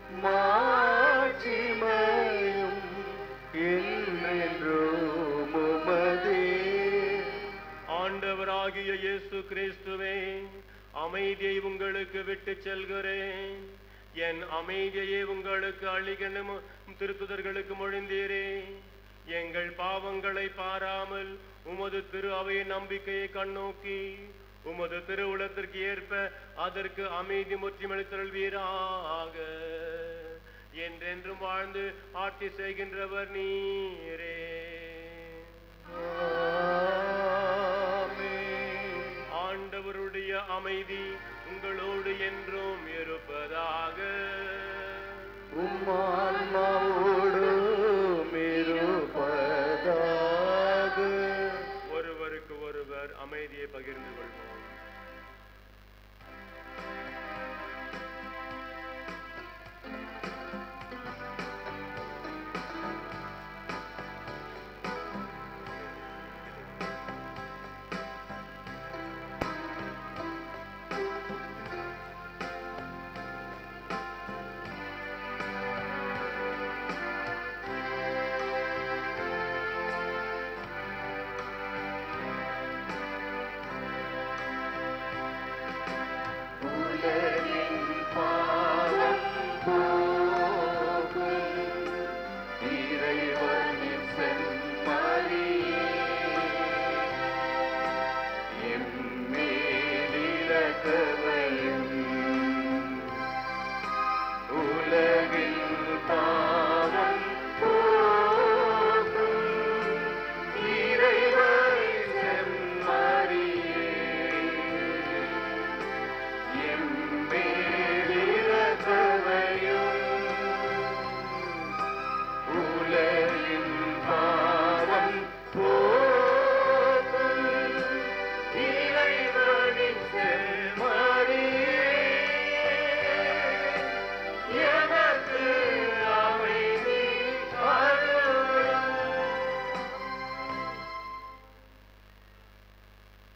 மாட்சிமையும் என்றென்றும் உமதே ஆண்டவராகிய இயேசு கிறிஸ்துவே அமைதியை உங்களுக்கு விட்டுச் செல்கிறேன் என் அமைதியை உங்களுக்கு அழிகணும் திருத்துதர்களுக்கு மொழிந்தீரே எங்கள் பாவங்களை பாராமல் உமது திரு அவையின் நம்பிக்கையை கண்ணோக்கி உமது திருவுளத்திற்கு ஏற்ப அதற்கு அமைதி முற்றிமளித்தருள்வீராக என்றென்றும் வாழ்ந்து ஆட்சி செய்கின்றவர் நீரே ஆமென். ஆண்டவருடைய அமைதி உங்களோடு என்றும் இருப்பதாக உம்மான்மாவோடும் இருப்பதாக ஒருவருக்கு ஒருவர் அமைதியை பகிர்ந்து கொள்வோம்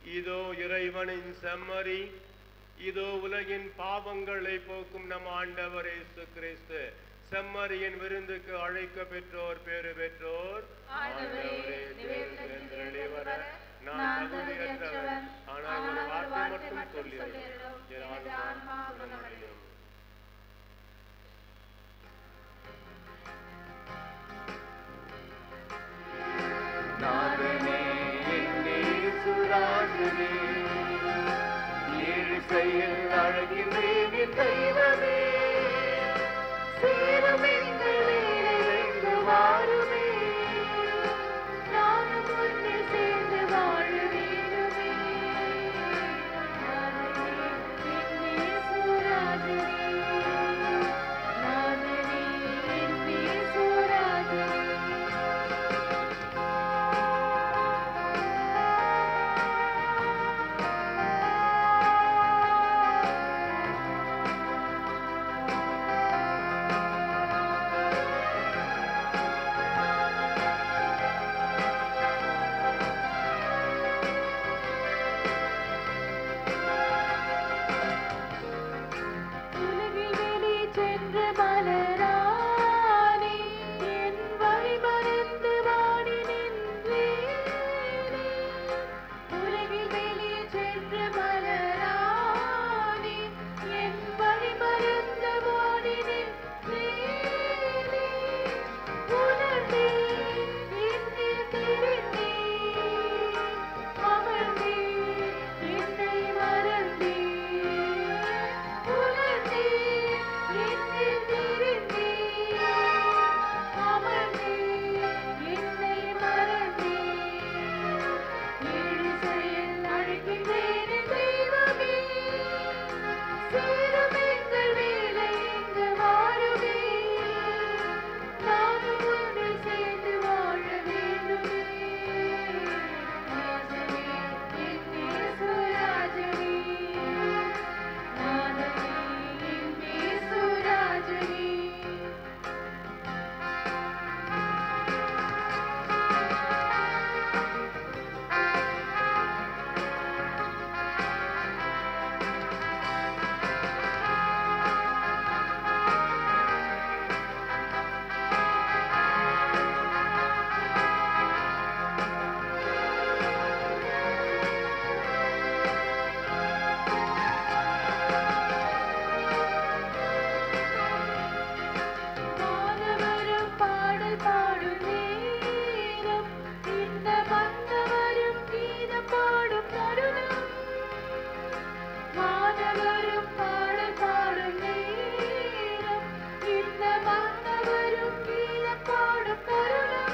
இதோ இறைவனின் செம்மறி இதோ உலகின் பாவங்களை போக்கும் நம் ஆண்டவர் இயேசு கிறிஸ்து செம்மறியின் விருந்துக்கு அழைக்க பெற்றோர் பேறு பெற்றோர் ஆண்டவரே, தேவனுக்கு எழுந்தருளி வர நான் நான் தகுதியற்றவன் தகுதியற்றவன். ஆனால் ஒரு வார்த்தை மட்டும் சொல்லி சொல்லிவிடும். என் எனது ஆன்மா ஆன்மா குணமடையும் நாதனே என்னே சுராஜனே ஏழு செயல் அழகின்றேன் என் தெய்வமே சேரும் எங்கள் வேலைந்து வாருமே நானும் உன்னில் சேர்ந்து வாழ வேண்டுமே நாதனே, என்னே சூராஜனே. நாதனே, என்னே சூராஜனே. உலகில் வெளி சென்று மலரானே என் வழி மறந்து வாடி நின்றேனே உலகில் வெளி சென்று மலரானே என் வழி மறந்து வாடி நின்றேனே உணர்ந்தேன் என்னில் தெரிந்தேன் அமர்ந்தேன் என்னை மறந்தேன் உணர்ந்தேன் என்னில் தெரிந்தேன் அமர்ந்தேன் என்னை மறந்தேன் ஏழு செயல் அழைக்கின்றேன் என் தெய்வமே சேரும் எங்கள் வேலை இங்கு வாருமே நானும் உன்னில் சேர்ந்து வாழ வேண்டுமே நாதனே, என்னே சுராஜனே. நாதனே, என்னே சுராஜனே. மாணவரும் பாடல் பாடும் நேரம் இந்த மன்னவரும் கீதம் பாடும் தருணம் மாணவரும் பாடல் பாடும் நேரம் இந்த மன்னவரும் கீதம் பாடும் தருணம்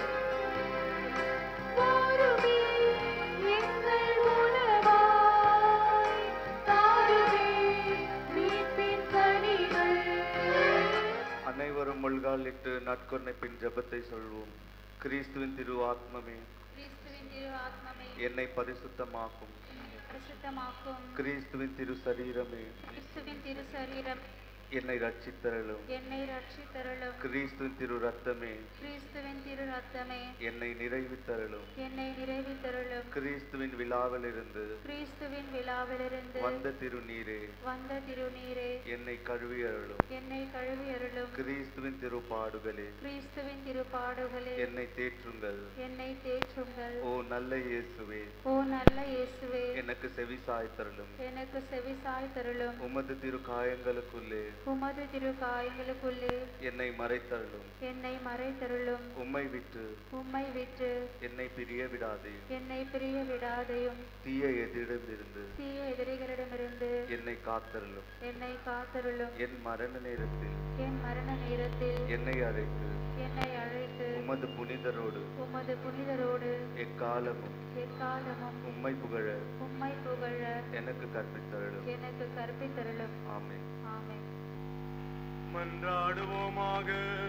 வாருமே எங்கள் உணவாய் தாருமே மீட்பின் கனிகள் அனைவரும் முள்காலிட்டு நற்கொன்னை பின் ஜெபத்தை சொல்வோம் கிறிஸ்துவின் திரு ஆத்மமே கிறிஸ்துவின் திரு ஆத்மமே என்னை பரிசுத்தமாக்கும் என்னை பரிசுத்தமாக்கும் கிறிஸ்துவின் திரு சரீரமே கிறிஸ்துவின் திரு சரீரம் என்னை ரட்சித்தரலும் என்னை ரட்சித்தருளும் கிறிஸ்துவின் திரு ரத்தமே கிறிஸ்துவின் திரு ரத்தமே என்னை நிறைவித்தரலும் என்னை நிறைவித்தருளும் கிறிஸ்துவின் விழாவிலிருந்து கிறிஸ்துவின் விழாவிலிருந்து வந்த திருநீரே வந்த திருநீரே என்னை கழுவியருளும் என்னை கழுவி அருளும் கிறிஸ்துவின் திருப்பாடுகளே கிறிஸ்துவின் திருப்பாடுகளே என்னை தேற்றுங்கள் என்னை தேற்றுங்கள் ஓ நல்ல இயேசுவே ஓ நல்ல இயேசுவே எனக்கு செவி சாய்த்தருளும் எனக்கு செவி சாய்த்தருளும் உமது திரு காயங்களுக்குள்ளே உமது திரு காயங்களுக்குள்ளே என்னை மறைத்தருளும் என்னை மறைத்தருளும் உம்மை விட்டு உம்மை விட்டு என்னை பிரிய விடாதே என்னை பிரிய விடாதையும் தீய எதிரிடமிருந்து தீய எதிரிகளிடமிருந்து என்னை காத்தருளும் என்னை காத்தருளும் என் மரண நேரத்தில் என் மரண நேரத்தில் என்னை அழைத்து என்னை அழைத்து உமது புனிதரோடு உமது புனிதரோடு எக்காலமும் எக்காலமும் உம்மை புகழ உம்மை புகழ எனக்கு கற்பித்தருளும் எனக்கு கற்பித்தருளும் ஆமென் ஆமென் மன்றாடுவோமாக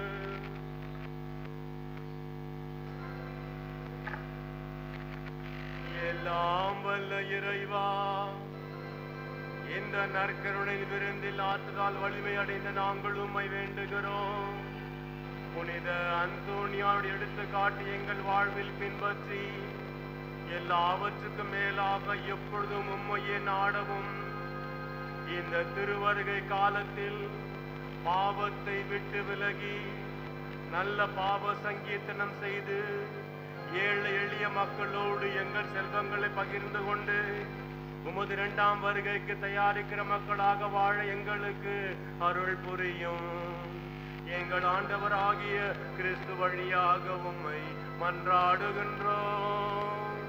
எல்லாம் வல்ல இறைவா இந்த நற்கருணையின் விருந்தில் ஆற்றுதால் வலிமை அடைந்த நாங்கள் உம்மை வேண்டுகிறோம் புனித அந்தோனியாவுடைய எடுத்துக்காட்டி எங்கள் வாழ்வில் பின்பற்றி எல்லாவற்றுக்கும் மேலாக எப்பொழுதும் உம்மையே நாடவும் இந்த திருவருகை காலத்தில் பாவத்தை விட்டு விலகி நல்ல பாவ சங்கீர்த்தனம் செய்து ஏழை எளிய மக்களோடு எங்கள் செல்வங்களை பகிர்ந்து கொண்டு உமது இரண்டாம் வருகைக்கு தயாரிக்கிற மக்களாக வாழ எங்களுக்கு அருள் புரியும் எங்கள் ஆண்டவராகிய கிறிஸ்து வழியாக உம்மை மன்றாடுகின்றோம்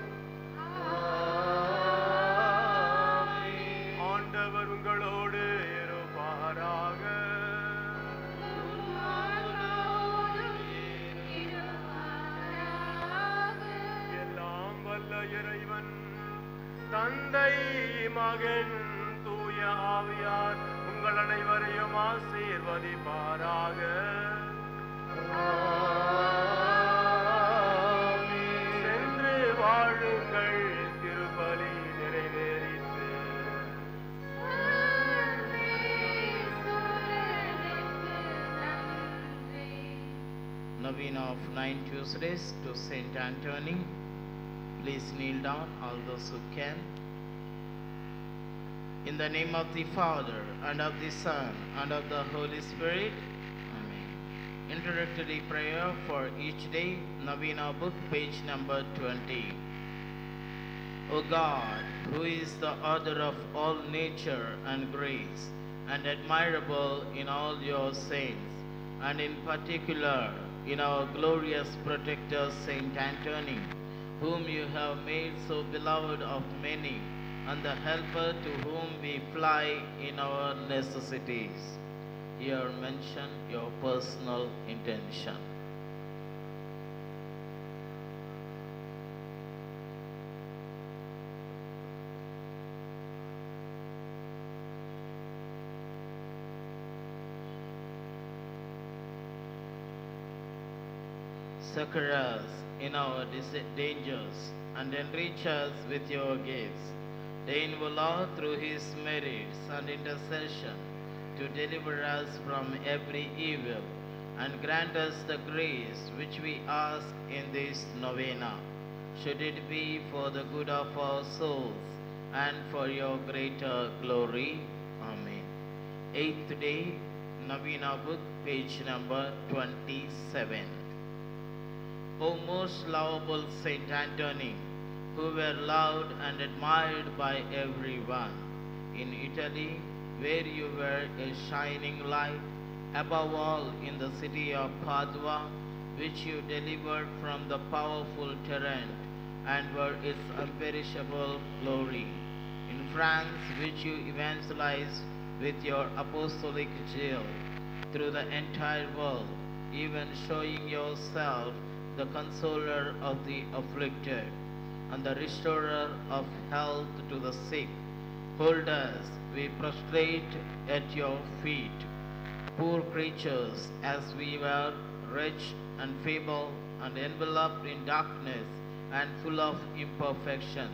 ஆண்டவர் உங்களோடு இருப்பாராக எல்லாம் வல்ல இறைவன் தந்தை மகன் தூய ஆவியார் உங்கள் அனைவரையும் ஆசீர்வதிப்பாராக சென்று வாழுங்கள் திருப்பலி நிறைவேறிற்று Novena of nine Tuesdays to Saint Anthony. Please kneel down, all those who can. In the name of the Father, and of the Son, and of the Holy Spirit. Amen. Introductory prayer for each day, Novena book, page number 20. O God, who is the author of all nature and grace, and admirable in all your saints, and in particular in our glorious protector Saint Anthony, whom you have made so beloved of many, and the helper to whom we fly in our necessities. Here mention your personal intention. Succor us in our dis- dangers and enrich us with your gifts. Deign, O Lord, through his merits and intercession, to deliver us from every evil and grant us the grace which we ask in this novena. Should it be for the good of our souls and for your greater glory. Amen. Eighth day, Novena book, page number 27. O most lovable Saint Anthony, who were loved and admired by everyone, in Italy, where you were a shining light, above all in the city of Padua, which you delivered from the powerful tyrant and were its imperishable glory. In France, which you evangelized with your apostolic zeal through the entire world, even showing yourself the consoler of the afflicted and the restorer of health to the sick. Hold us, we prostrate at your feet, poor creatures, as we were wretched and feeble and enveloped in darkness and full of imperfections.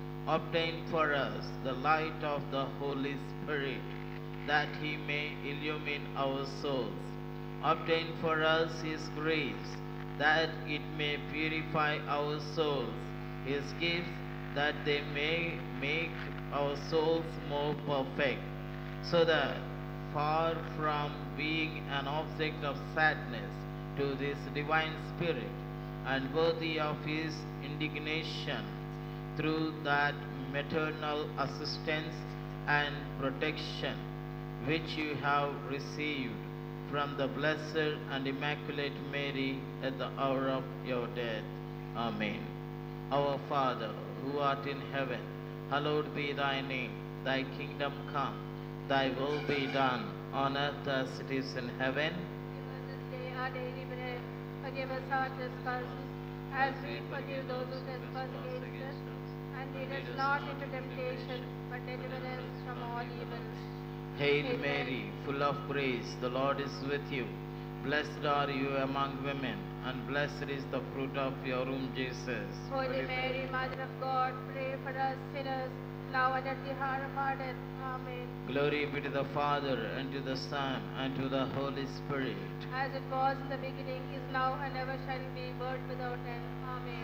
Obtain for us the light of the Holy Spirit, that he may illumine our souls. Obtain for us his grace, that it may purify our souls, his gifts, that they may make our souls more perfect, so that, far from being an object of sadness to this divine Spirit, and worthy of his indignation, through that maternal assistance and protection which you have received from the blessed and immaculate Mary at the hour of your death. Amen. Our Father, who art in heaven, hallowed be thy name. Thy kingdom come, thy will be done, on earth as it is in heaven. Give us this day our daily bread. Forgive us our trespasses, as we forgive those who trespass against us. And lead us not into temptation, but deliver us from all evil. Hail Amen. Mary, full of grace, the Lord is with you. Blessed are you among women, and blessed is the fruit of your womb, Jesus. Holy Mary, Mother of God, pray for us sinners, now and at the hour of our death. Amen. Glory be to the Father, and to the Son, and to the Holy Spirit. As it was in the beginning, is now, and ever shall be, world without end. Amen.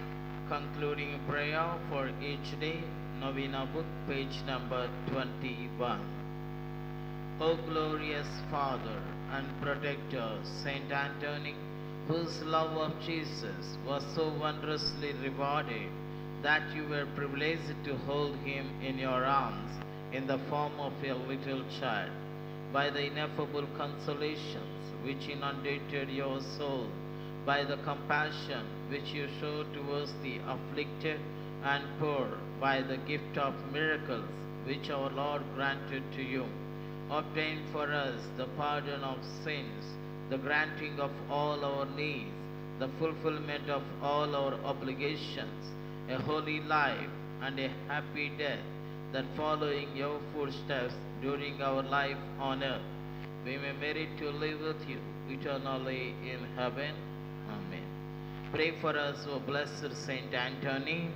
Concluding prayer for each day, Novena book, page number 21. O glorious Father and Protector, Saint Anthony, whose love of Jesus was so wondrously rewarded that you were privileged to hold him in your arms in the form of a little child, by the ineffable consolations which inundated your soul, by the compassion which you showed towards the afflicted and poor, by the gift of miracles which our Lord granted to you obtain for us the pardon of sins, the granting of all our needs, the fulfillment of all our obligations, a holy life, and a happy death, that following your footsteps during our life on earth, we may merit to live with you eternally in heaven. Amen. Pray for us, O blessed Saint Anthony.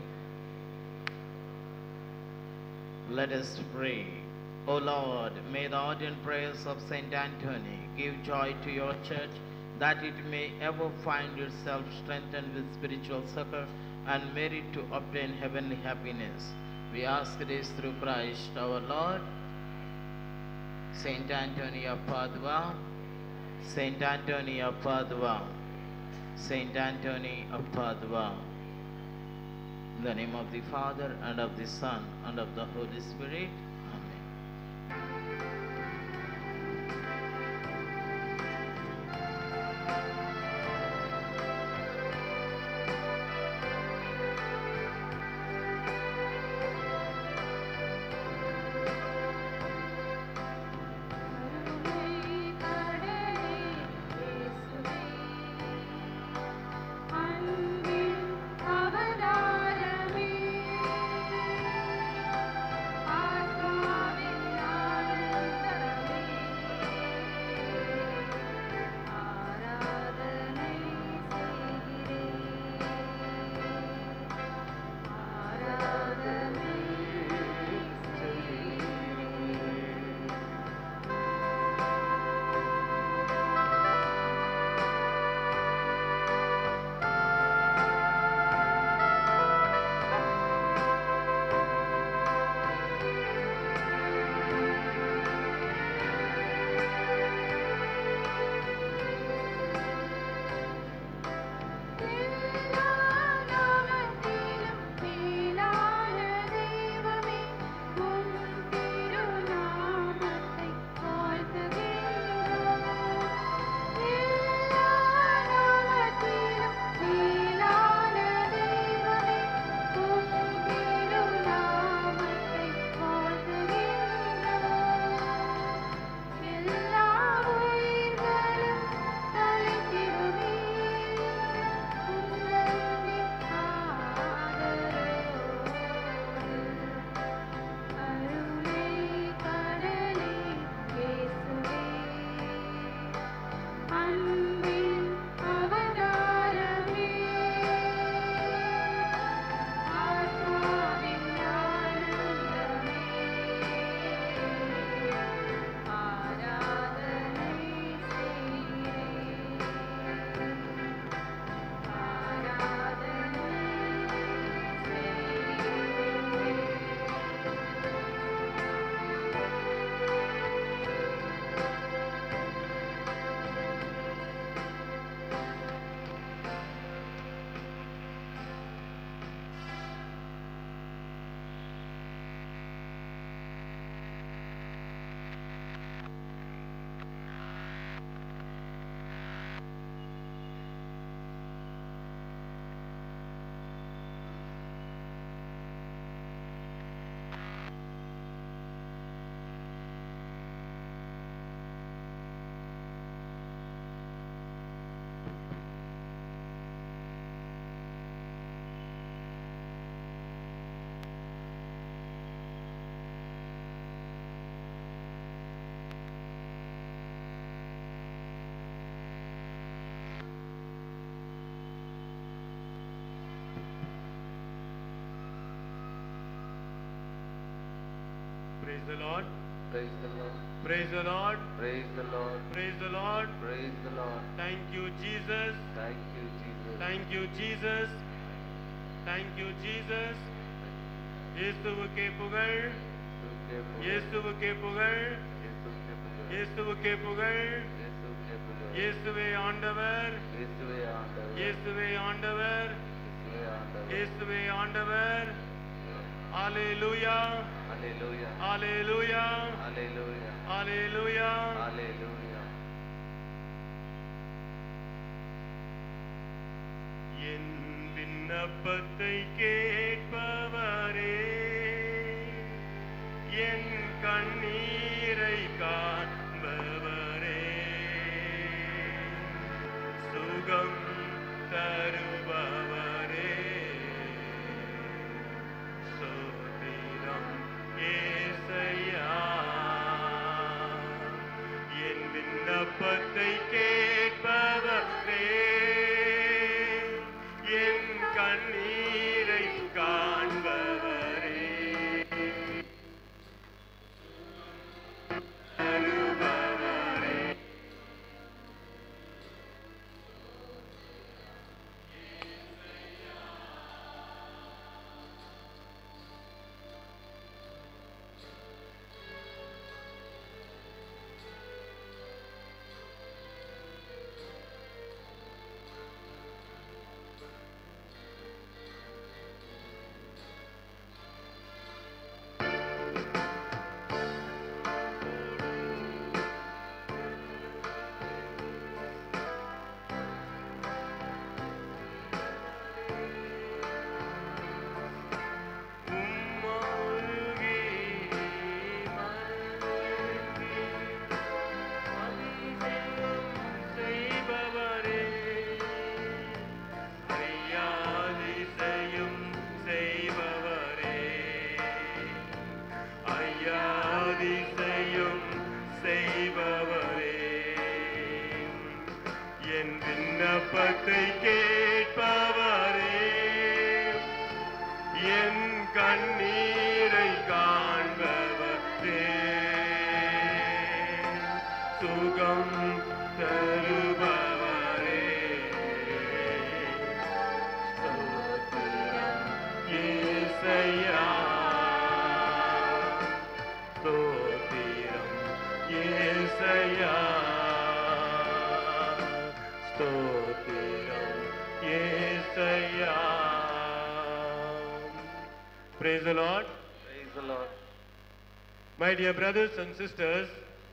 Let us pray. O Lord, may the ardent prayers of Saint Anthony give joy to your church, that it may ever find itself strengthened with spiritual succor and merit to obtain heavenly happiness. We ask this through Christ our Lord. Saint Anthony of Padua, Saint Anthony of Padua, Saint Anthony of Padua. In the name of the Father, and of the Son, and of the Holy Spirit. Amen. Praise the Lord. Praise the Lord. Praise the Lord. Praise the Lord. Praise the Lord. Praise the Lord. Thank you, Jesus. Thank you, Jesus. Thank you, Jesus. Thank you, Jesus. இயேசுவுக்கே புகழ் இயேசுவுக்கே புகழ் இயேசுவுக்கே புகழ் இயேசுவே ஆண்டவர் இயேசுவே ஆண்டவர் இயேசுவே ஆண்டவர் ஹalleluya ஹalleluya ஹalleluya என் விண்ணப்பத்தை கேட்பவரே என் கண்ணீரை காண்பவரே சுகம் தருபவரே சோதிரம் ஏசையா என் விண்ணப்பத்தை கேட்பவரே என் கண்ணீரை காண்பவரே தருபவரே உம்மருகே மலர்ந்தே அதிசயம் செய்பவரே ஐயாதிசயம் செய்பவரே ஐயாதிசயம் செய்பவரே என் விண்ணப்பத்தை கேட்பவரே என் கண்ணீரை காண்பவரே சுகம் தருபவரே ஸ்தோத்திரம் ஏசையா ஸ்தோத்திரம் ஏசையா ஸ்தோத்திரம் ஏசையா Praise the Lord. My dear brothers and sisters,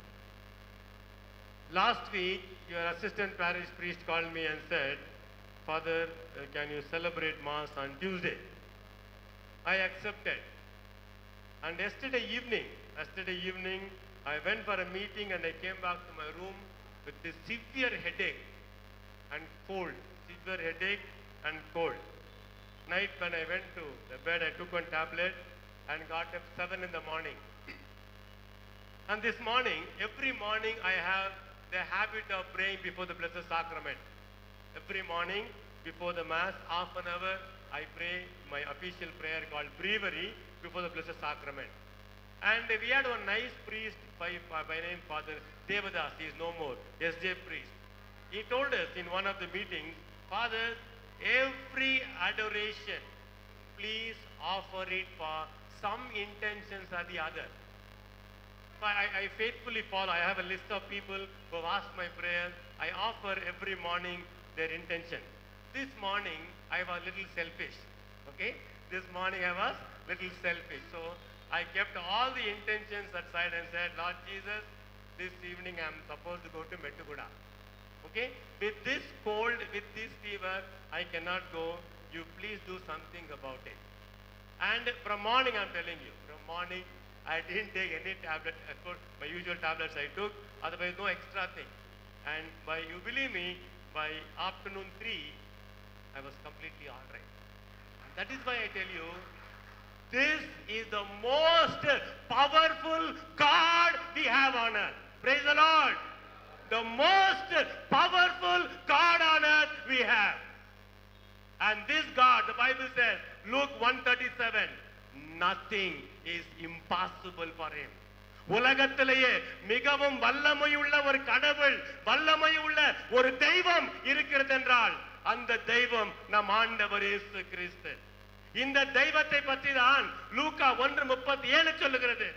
last week your assistant parish priest called me and said, Father, uh, can you celebrate Mass on Tuesday? I accepted. And yesterday evening, yesterday evening, I went for a meeting and I came back to my room with this severe headache and cold, severe headache and cold. Night when I went to the bed, I took one tablet and got up 7 in the morning. And this morning, every morning I have the habit of praying before the Blessed Sacrament. Every morning before the Mass, half an hour, I pray my official prayer called Breviary before the Blessed Sacrament. And we had one nice priest by, by name Father Devadas, he is no more, SJ priest. He told us in one of the meetings, Father, every adoration, please offer it for some intentions or the other. So I, I faithfully follow. I have a list of people who have asked my prayer. I offer every morning their intention. This morning I was a little selfish. Okay? This morning I was little selfish. So I kept all the intentions aside and said, Lord Jesus, this evening I am supposed to go to Metuguda. Okay? With this cold, with this fever, I cannot go. You please do something about it. And from morning, I'm telling you, from morning, I didn't take any tablet. Of course, my usual tablets I took, otherwise no extra thing. And by, you believe me, by afternoon 3, I was completely all right. And that is why I tell you, this is the most powerful God we have on earth. Praise the Lord. The most powerful God on earth we have. And this God, the Bible says, Luke 137, nothing is impossible for him. உலகத்திலேயே மிகவும் வல்லமையுள்ள ஒரு கடவுள் வல்லமையுள்ள ஒரு தெய்வம் இருக்கிறது என்றால் அந்த தெய்வம் நம் ஆண்டவர் இயேசு கிறிஸ்து இந்த தெய்வத்தை பற்றி தான் லூக்கா ஒன்று முப்பத்தி ஏழு சொல்லுகிறது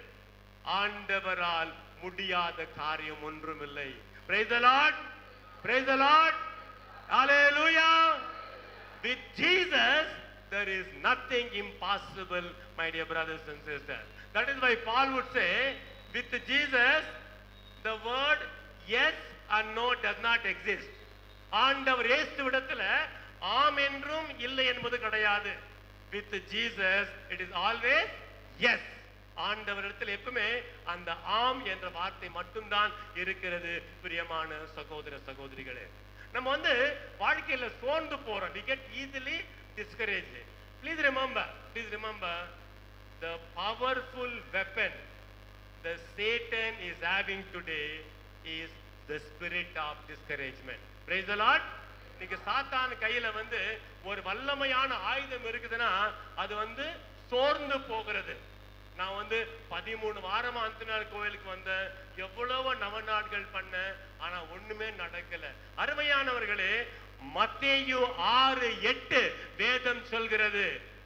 ஆண்டவரால் முடியாத காரியம் ஒன்றுமில்லை Praise the Lord. Praise the Lord. Hallelujah. With Jesus, there is nothing impossible, my dear brothers and sisters. That is why Paul would say, with Jesus, the word yes or no does not exist. ஆண்டவர் இயேசு விடத்துல ஆம் என்றும் இல்லை என்பது கிடையாது with Jesus it is always yes ஆண்டவரிடத்தில் எப்பவுமே அந்த ஆம் என்ற வார்த்தை மட்டும்தான் இருக்கிறது பிரியமான சகோதர சகோதரிகளே நம்ம வந்து வாழ்க்கையில சோர்ந்து போறோம் we get easily discouraged please remember please remember the powerful weapon the Satan is having today is the spirit of discouragement. Praise the Lord. இன்னைக்கு சாத்தான் கையில வந்து ஒரு வல்லமையான ஆயுதம் இருக்குதுன்னா அது வந்து சோர்ந்து போகிறது நான் வந்து பதிமூணு வாரமா அந்தநாள் கோயிலுக்கு வந்தேன் எவ்வளவோ நவநாட்கள் பண்ணேன் ஆனா ஒண்ணுமே நடக்கல அருமையானவர்களே மத்தேயு ஆறு எட்டு வேதம் சொல்கிறது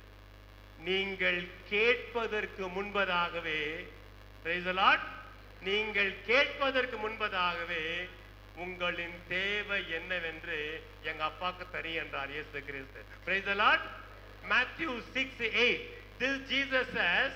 நீங்கள் கேட்பதற்கு முன்பதாகவே praise the Lord, நீங்கள் கேட்பதற்கு முன்பதாகவே உங்களின் தேவை என்னவென்று எங்க அப்பாக்கு தெரியும் என்றார் இயேசு கிறிஸ்து praise the Lord. Matthew 6 8 this Jesus says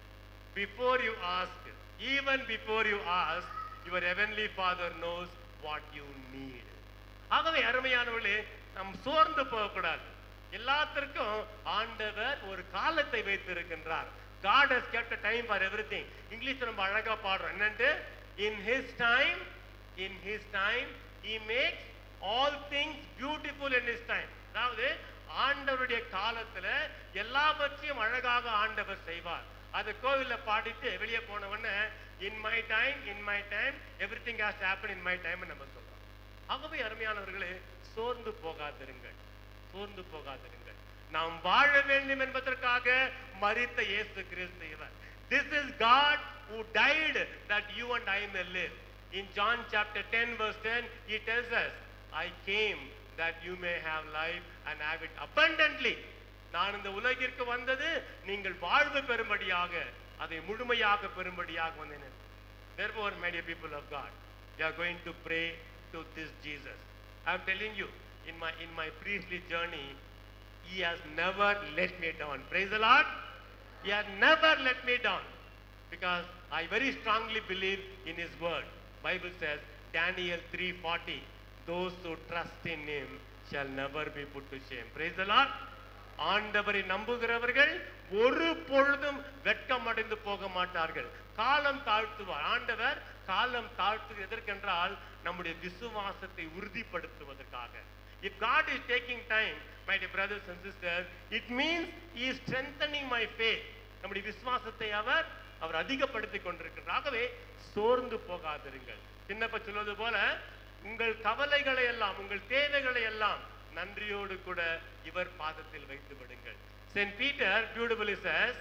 before you ask even before you ask your heavenly father knows what you need ஆகவே அருமையானவர்களே நாம் சோர்ந்து போகக்கூடாது எல்லாத்திற்கும் ஆண்டவர் ஒரு காலத்தை வைத்திருக்கின்றார் God has kept a time for everything English நம்ம அழகா பாடுறோம் என்னன்ட்டு in his time in his time he makes all things beautiful in his time அதாவது ஆண்டவருடைய காலத்துல எல்லாவற்றையும் அழகாக ஆண்டவர் செய்வார் அது கோவில்ல பாடிட்டு வெளியே போன உடனே in my time in my time everything has happened in my time நம்ம சொல்றோம் ஆகவே அருமையானவர்களே சோர்ந்து போகாதிருங்கள் சோர்ந்து போகாதிருங்கள் நாம் வாழ வேண்டும் என்பதற்காக மரித்த இயேசு கிறிஸ்து இவர் this is god who died that you and i may live in john chapter 10 verse 10 he tells us i came that you may have life and have it abundantly நான் இந்த உலகிற்கு வந்தது நீங்கள் வாழ்வு பெறும்படியாக அதை முழுமையாக பெறும்படியாக வந்தேன் therefore my dear people of god we are going to pray to this jesus i am telling you in my in my priestly journey he has never let me down praise the lord he has never let me down because i very strongly believe in his word bible says daniel 3:40 those who trust in him shall never be put to shame praise the lord ஆண்டவரை நம்புகிறவர்கள் ஒரு பொழுதும் வெட்கம் அடைந்து போக மாட்டார்கள் காலம் தாழ்த்துவார் ஆண்டவர் காலம் தாழ்த்து எதற்கென்றால் நம்முடைய விசுவாசத்தை உறுதிப்படுத்துவதற்காக If God is taking time, my dear brothers and sisters, it means He is strengthening my faith. நம்முடைய விசுவாசத்தை அவர் அவர் அதிகப்படுத்திக் கொண்டிருக்கிறார் ஆகவே சோர்ந்து போகாதிருங்கள் சின்னப்ப சொல்வது போல உங்கள் கவலைகளை எல்லாம் உங்கள் தேவைகளை எல்லாம் நன்றியோடு கூட இவர் பாதத்தில் வைத்து விடுங்கள் saint Peter beautifully says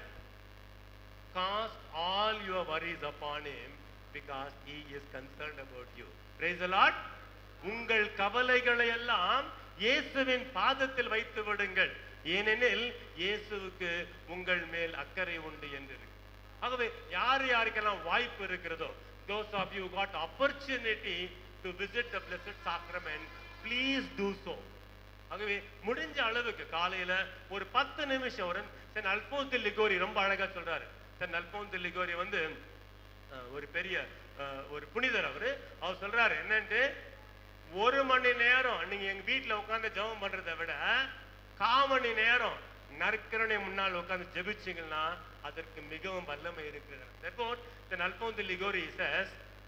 cast all your worries upon him because he is concerned about you praise the lord உங்கள் கவலைகளை எல்லாம் இயேசுவின் பாதத்தில் வைத்து விடுங்கள் ஏனெனில் இயேசுவுக்கு உங்கள் மேல் அக்கறை உண்டு என்று இருக்கு. ஆகவே யார் யாருக்கெல்லாம் வாய்ப்பு இருக்கிறதோ those of you who got opportunity to visit the blessed sacrament please do so ஆகவே முடிஞ்ச அளவுக்கு காலையில ஒரு பத்து நிமிஷம் ஒரு சென் அல்போன்ஸ் லிகோரி ரொம்ப அழகா சொல்றாரு சென் அல்போன்ஸ் லிகோரி வந்து அஹ், ஒரு பெரிய அஹ், ஒரு புனிதர் அவரு அவர் சொல்றாரு என்னன்ட்டு ஒரு மணி நேரம் நீங்க எங்க வீட்டுல உட்கார்ந்து ஜெபம் பண்றதை விட கால் மணி நேரம் நற்கருணை முன்னால் உட்கார்ந்து ஜெபிச்சீங்கன்னா அதற்கு மிகவும் வல்லமை இருக்கிறது therefore then alphonse ligori says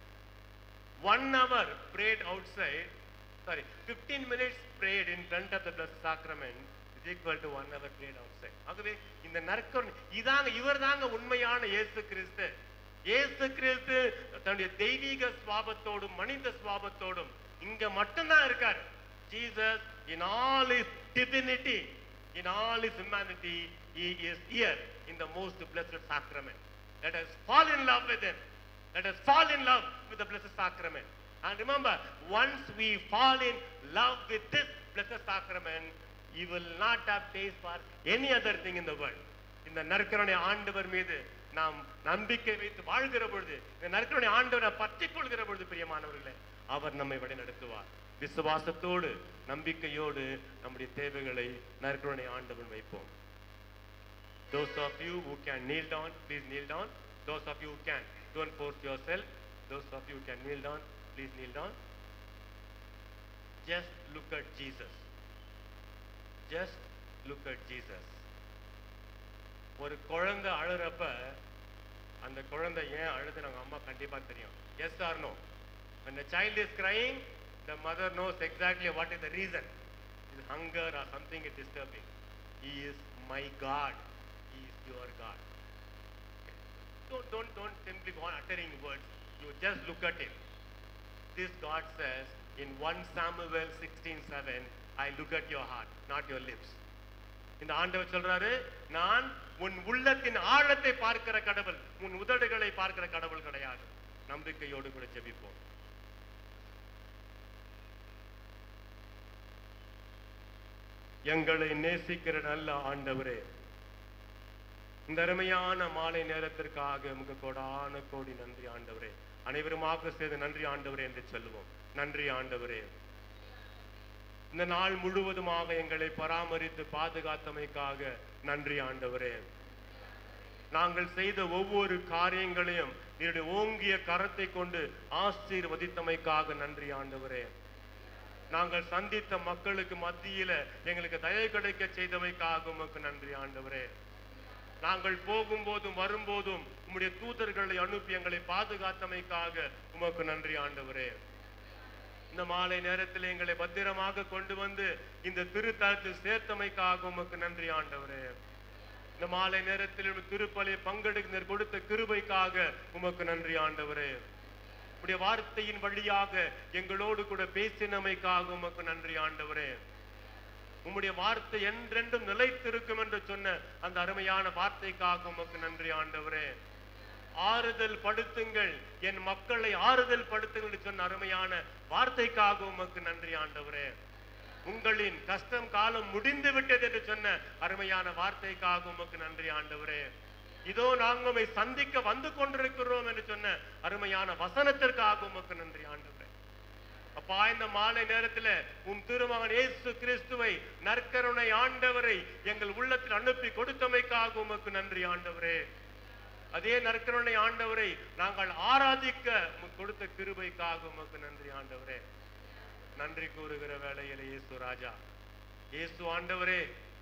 one hour prayed outside sorry 15 minutes prayed in front of the blessed sacrament is equal to one hour prayed outside ஆகவே இந்த நற்கருணை இதாங்க இவர்தாங்க உண்மையான இயேசு கிறிஸ்து இயேசு கிறிஸ்து தன்னுடைய தெய்வீக சுவாபத்தோடும் மனித சுவாபத்தோடும் இங்க மட்டும்தான் இருக்கார் Jesus in all is divinity in all his humanity he is here in the most blessed sacrament let us fall in love with him let us fall in love with the blessed sacrament and remember once we fall in love with this blessed sacrament you will not have taste for any other thing in the world இந்த நற்கருணை ஆண்டவர் மீது நாம் நம்பிக்கை வைத்து வாழ்கிற பொழுது இந்த நற்கருணை ஆண்டவரை பற்றி கொள்கிற பொழுது பிரியமானவர்களே அவர் நம்மை வழி நடத்துவார் விசுவாசத்தோடு நம்பிக்கையோடு நம்முடைய தேவைகளை நற்கருணை ஆண்டவன் வைப்போம் Those of you who can kneel down, please kneel down. Those of you who can, don't force yourself. Those of you who can kneel down, please kneel down. Just look at Jesus. Just look at Jesus. ஒரு குழந்தை அழுறப்ப அந்த குழந்தை ஏன் அழுது நம்ம அம்மா கண்டிப்பா தெரியும் yes or no when the child is crying the mother knows exactly what is the reason is hunger or something is disturbing he is my god he is your god don't don't don't simply go on uttering words you just look at him this god says in 1 samuel 16:7 i look at your heart not your lips இந்த ஆண்டவர் சொல்றாரு நான் உன் உள்ளத்தின் ஆழத்தை பார்க்கிற கடவுள் உன் உதடுகளை பார்க்கிற கடவுள் கிடையாது நம்பிக்கையோடு கூட ஜெபிப்போம் எங்களை நேசிக்கிற நல்ல ஆண்டவரே இந்த அருமையான மாலை நேரத்திற்காக உங்க கோடான கோடி நன்றி ஆண்டவரே அனைவருமாக சேர்ந்து நன்றி ஆண்டவரே என்று சொல்லுவோம் நன்றி ஆண்டவரே இந்த நாள் முழுவதுமாக எங்களை பராமரித்து பாதுகாத்தமைக்காக நன்றி ஆண்டவரே நாங்கள் செய்த ஒவ்வொரு காரியங்களையும் என்னுடைய ஓங்கிய கரத்தை கொண்டு ஆசீர்வதித்தமைக்காக நன்றி ஆண்டவரே நாங்கள் சந்தித்த மக்களுக்கு மத்தியில எங்களுக்கு தயவு கிடைக்க செய்தமைக்காக உமக்கு நன்றி ஆண்டவரே நாங்கள் போகும்போதும் வரும்போதும் உம்முடைய தூதர்களை அனுப்பி எங்களை பாதுகாத்தமைக்காக உமக்கு நன்றி ஆண்டவரே இந்த மாலை நேரத்தில் எங்களை பத்திரமாக கொண்டு வந்து இந்த திருத்தலத்தில் சேர்த்தமைக்காக உமக்கு நன்றி ஆண்டவரே இந்த மாலை நேரத்தில் உம் திருப்பலி பங்கெடுக்க கொடுத்த கிருபைக்காக உமக்கு நன்றி ஆண்டவரே உடைய வார்த்தையின் வழியாக எங்களோடு கூட பேசினமைக்காக உமக்கு நன்றி ஆண்டவரே உம்முடைய வார்த்தை என்றென்றும் நிலைத்திருக்கும் என்று சொன்ன அந்த அருமையான வார்த்தைக்காக உமக்கு நன்றி ஆண்டவரே ஆறுதல் படுத்துங்கள் என் மக்களை ஆறுதல் படுத்துங்கள் என்று சொன்ன அருமையான வார்த்தைக்காக உமக்கு நன்றி ஆண்டவரே உங்களின் கஷ்டம் காலம் முடிந்து விட்டது என்று சொன்ன அருமையான வார்த்தைக்காக உமக்கு நன்றி ஆண்டவரே இதோ நாங்கள் உம்மை சந்திக்க வந்து கொண்டிருக்கிறோம் என்று சொன்ன அருமையான வசனத்திற்காக உமக்கு நன்றி ஆண்டவரே அப்பா இந்த மாலை நேரத்துல உம் திருமகன் இயேசு கிறிஸ்துவை நற்கருணை ஆண்டவரை எங்கள் உள்ளத்தில் அனுப்பி கொடுத்தமைக்காக உமக்கு நன்றி ஆண்டவரே அதே நற்கருணை ஆண்டவரை நாங்கள் ஆராதிக்க உமக்கு கொடுத்த கிருபைக்காக உமக்கு நன்றி ஆண்டவரே நன்றி கூறுகிற வேளையிலே இயேசு ராஜா இயேசு ஆண்டவரே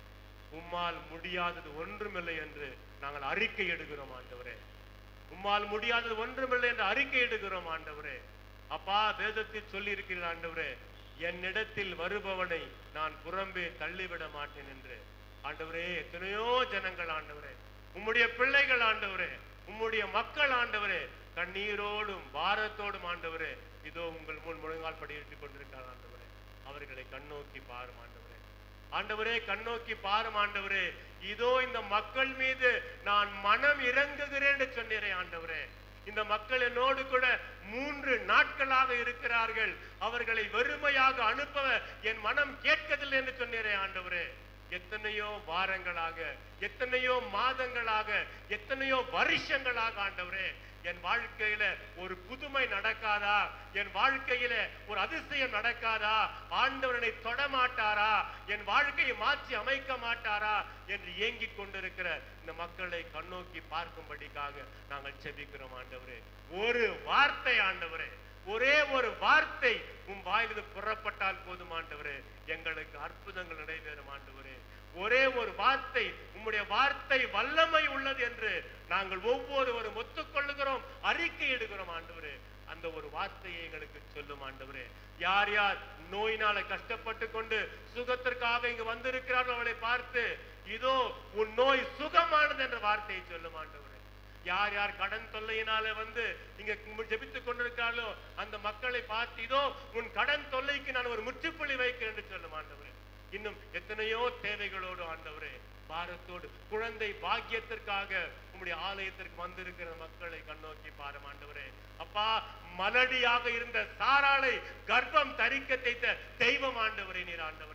உம்மால் முடியாதது ஒன்றுமில்லை என்று நாங்கள் அறிக்கை எடுக்கிறோம் ஆண்டவரே உம்மால் முடியாதது ஒன்றுமில்லை என்று அறிக்கை எடுக்கிறோம் ஆண்டவரே அப்பா வேதத்தில் சொல்லி இருக்கிற ஆண்டவரே என்னிடத்தில் வருபவனை நான் புறம்பே தள்ளிவிட மாட்டேன் என்று ஆண்டவரே எத்தனையோ ஜனங்கள் ஆண்டவரே உம்முடைய பிள்ளைகள் ஆண்டவரே உம்முடைய மக்கள் ஆண்டவரே கண்ணீரோடும் பாரத்தோடும் ஆண்டவரே இதோ உங்கள் முன் முழங்கால் படியிட்டுக் கொண்டிருக்கிறார் ஆண்டவரே அவர்களை கண்ணோக்கி பாரும் ஆண்டவரே ஆண்டவரே கண்ணோக்கி பாரும் ஆண்டவரே இதோ இந்த மக்கள் மீது நான் மனம் இறங்குகிறேன் என்று சொன்னீரே ஆண்டவரே இந்த மக்கள் என்னோடு கூட மூன்று நாட்களாக இருக்கிறார்கள் அவர்களை வெறுமையாக அனுப்ப என் மனம் கேட்கதில்லை என்று சொன்னீரே ஆண்டவரே எத்தனையோ வாரங்களாக எத்தனையோ மாதங்களாக எத்தனையோ வருஷங்களாக ஆண்டவரே என் வாழ்க்கையில ஒரு புதுமை நடக்காதா என் வாழ்க்கையில ஒரு அதிசயம் நடக்காதா ஆண்டவரனை தொடமாட்டாரா என் வாழ்க்கையை மாற்றி அமைக்க மாட்டாரா என்று ஏங்கிக் கொண்டிருக்கிற இந்த மக்களை கண்ணோக்கி பார்க்கும்படிக்காக நாங்கள் செபிக்கிறோம் ஆண்டவரே ஒரு வார்த்தை ஆண்டவரே ஒரே ஒரு வார்த்தை உம் வாயிலிருந்து புறப்பட்டால் போதும் ஆண்டவரே எங்களுக்கு அற்புதங்கள் நடைபெறும் ஆண்டவரே ஒரே ஒரு வார்த்தை உம்முடைய வார்த்தை வல்லமை உள்ளது என்று நாங்கள் ஒவ்வொருவரும் ஒத்துக்கொள்ளுகிறோம் அறிக்கை எடுக்கிறோம் ஆண்டவரே அந்த ஒரு வார்த்தையை எங்களுக்கு சொல்லும் ஆண்டவரே யார் யார் நோயினால கஷ்டப்பட்டு கொண்டு சுகத்திற்காக இங்கு வந்திருக்கிறார்கள் அவளை பார்த்து இதோ உன் நோய் சுகமானது என்ற வார்த்தையை சொல்லும் ஆண்டவரே யார் யார் கடன் தொல்லையினால வந்து இங்க ஜெபித்துக் கொண்டிருக்காளோ அந்த மக்களை பார்த்து இதோ உன் கடன் தொல்லைக்கு நான் ஒரு முற்றுப்புள்ளி வைக்கிறேன் என்று சொல்லும் ஆண்டவரே இன்னும் எத்தனையோ தேவைகளோடு ஆண்டவரே பாரத்தோடு குழந்தை பாக்கியத்திற்காக உம்முடைய ஆலயத்திற்கு வந்திருக்கிற மக்களை கண்ணோக்கி பாரும் ஆண்டவரே அப்பா மலடியாக இருந்த சாராளை கர்ப்பம் தரிக்க தைத்த தெய்வம் ஆண்டவரே நீர் ஆண்டவரே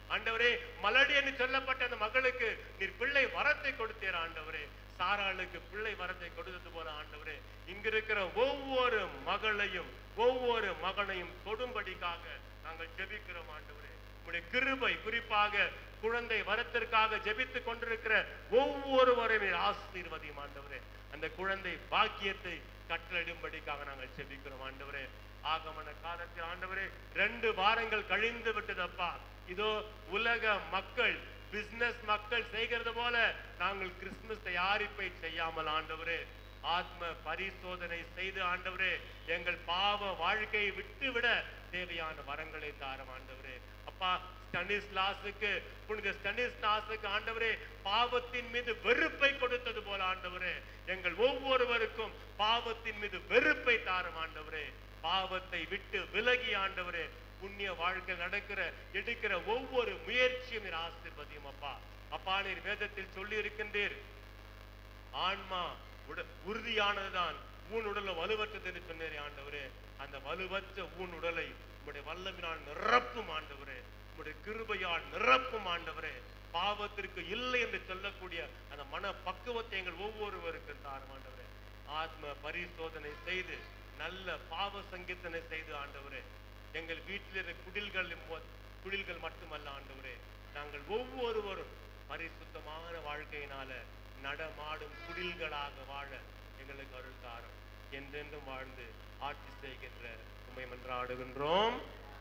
ஆண்டவரே மலடி என்று சொல்லப்பட்ட அந்த மகளுக்கு நீர் பிள்ளை வரத்தை கொடுத்தீர் ஆண்டவரே சாராளுக்கு பிள்ளை வரத்தை கொடுத்தது போல ஆண்டவரே இங்க இருக்கிற ஒவ்வொரு மகளையும் ஒவ்வொரு மகனையும் தொடும்படிக்காக நாங்கள் ஜெபிக்கிறோம் ஆண்டவரே உடைய கிருபை குறிப்பாக குழந்தை வரத்திற்காக ஜெபித்துக் கொண்டிருக்கிற ஒவ்வொருவரையும் ஆசீர்வதியும் ஆண்டவரே அந்த குழந்தை பாக்கியத்தை கட்டளிடும்படிக்காக நாங்கள் ஜெபிக்கிறோம் ஆண்டவரே ஆகமன காலத்தில் ஆண்டவரே ரெண்டு வாரங்கள் கழிந்து விட்டதப்பா இதோ உலக மக்கள் பிசினஸ் மக்கள் செய்கிறது போல நாங்கள் கிறிஸ்துமஸ் தயாரிப்பை செய்யாமல் ஆண்டவரே ஆத்ம பரிசோதனை செய்து ஆண்டவரே எங்கள் பாவ வாழ்க்கையை விட்டுவிட தேவையான வரங்களை தாரம் ஆண்டவரே அப்பா ஸ்டனிஸ்லாஸுக்கு புனித ஸ்டனிஸ்லாஸுக்கு ஆண்டவரே பாவத்தின் மீது வெறுப்பை கொடுத்தது போல ஆண்டவரே எங்கள் ஒவ்வொருவருக்கும் பாவத்தின் மீது வெறுப்பை தாரும் ஆண்டவரே பாவத்தை விட்டு விலகி ஆண்டவரே புண்ணிய வாழ்க்கை நடக்கிற எடுக்கிற ஒவ்வொரு முயற்சியும் நீர் ஆசீர்வதியும் அப்பா அப்பா நீர் வேதத்தில் சொல்லி இருக்கின்றீர் ஆன்மா உட உறுதியானதுதான் ஊன் உடல வலுவற்றது என்று சொன்னீரே ஆண்டவரே அந்த வலுவற்ற ஊன் உடலை உம்முடைய வல்லமினால் நிரப்பும் ஆண்டவரே உம்முடைய கிருபையால் நிரப்பும் ஆண்டவரே பாவத்திற்கு இல்லை என்று சொல்லக்கூடிய அந்த மன பக்குவத்தை எங்கள் ஒவ்வொருவருக்கும் தாரும் ஆண்டவரே ஆத்ம பரிசோதனை செய்து நல்ல பாவ சங்கீதனை செய்து ஆண்டவரே எங்கள் வீட்டில் இருக்கிற குடில்கள் மொ- குடில்கள் மட்டுமல்ல ஆண்டவரே நாங்கள் ஒவ்வொருவரும் பரிசுத்தமான வாழ்க்கையினால நடமாடும் குடில்களாக வாழ எங்களுக்கு அருள் தாரும் என்றென்றும் வாழ்ந்து ஆட்சி செய்கின்ற உண்மை மன்றாடுகின்றோம்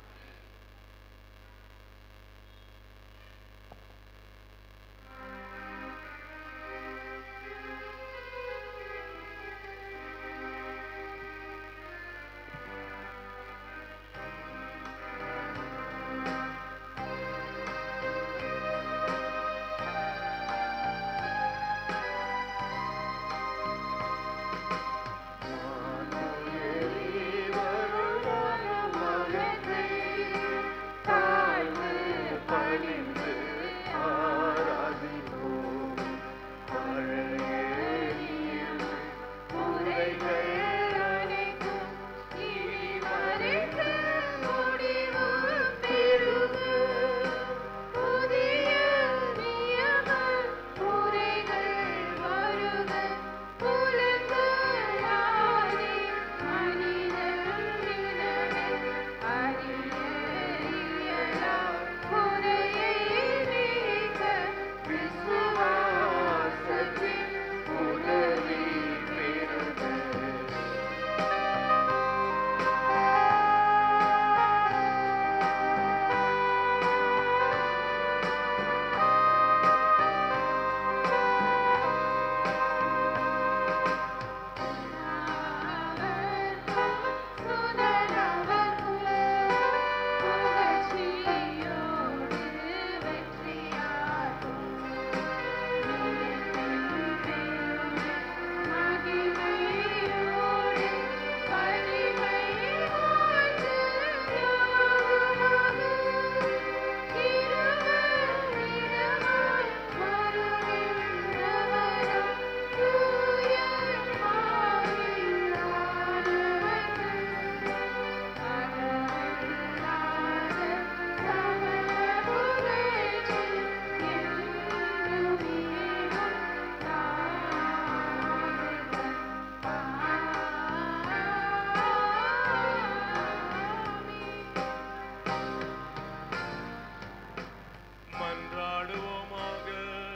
மன்றாடுவோமாக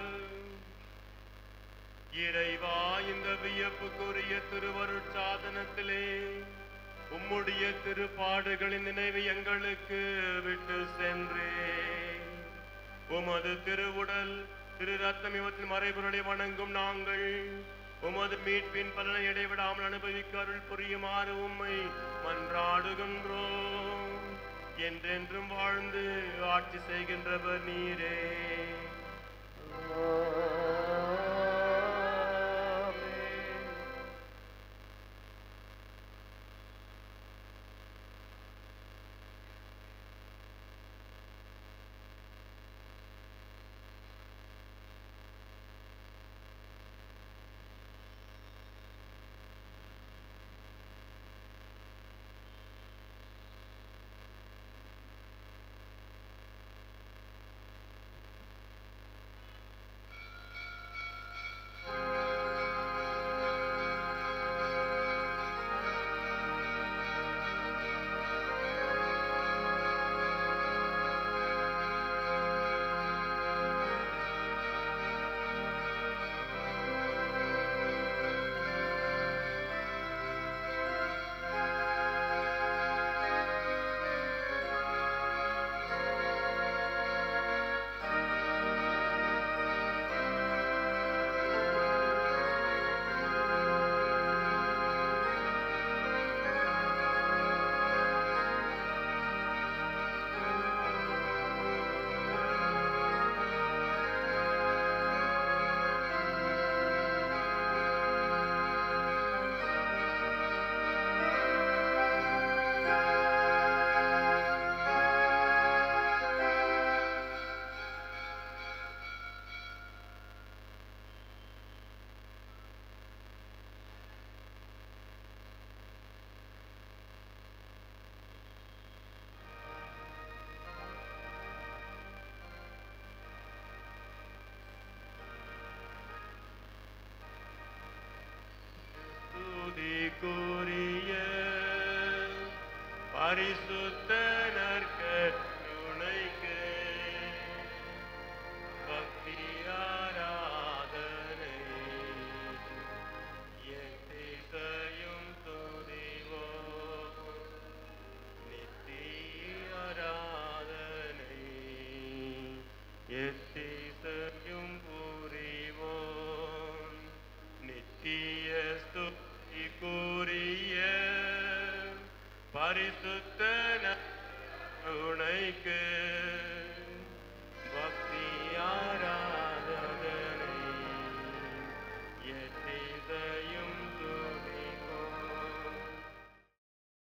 இறைவா இந்த வியப்புக்குரிய திருவருட்சாதனத்திலே உம்முடைய திருப்பாடுகளின் நினைவு எங்களுக்கு விட்டு சென்றே உமது திருவுடல் திரு ரத்தம் இவற்றின் மறைபொருளை வணங்கும் நாங்கள் உமது மீட்பின் பலனை இடைவிடாமல் அனுபவிக்க அருள் புரியுமாறு உம்மை மன்றாடுகின்றோம் என்றென்றும் வாழ்ந்து ஆட்சி செய்கின்றவர் நீரே பரிசுத்த நற்கருணைக்கு பக்தி ஆராதனை எத்திசையும் துதிவோம் நித்திய ஆராதனை எத்திசையும் புரிவோம் நித்திய ஸ்துதி கூறிய பரிசுத்த உனைக்கு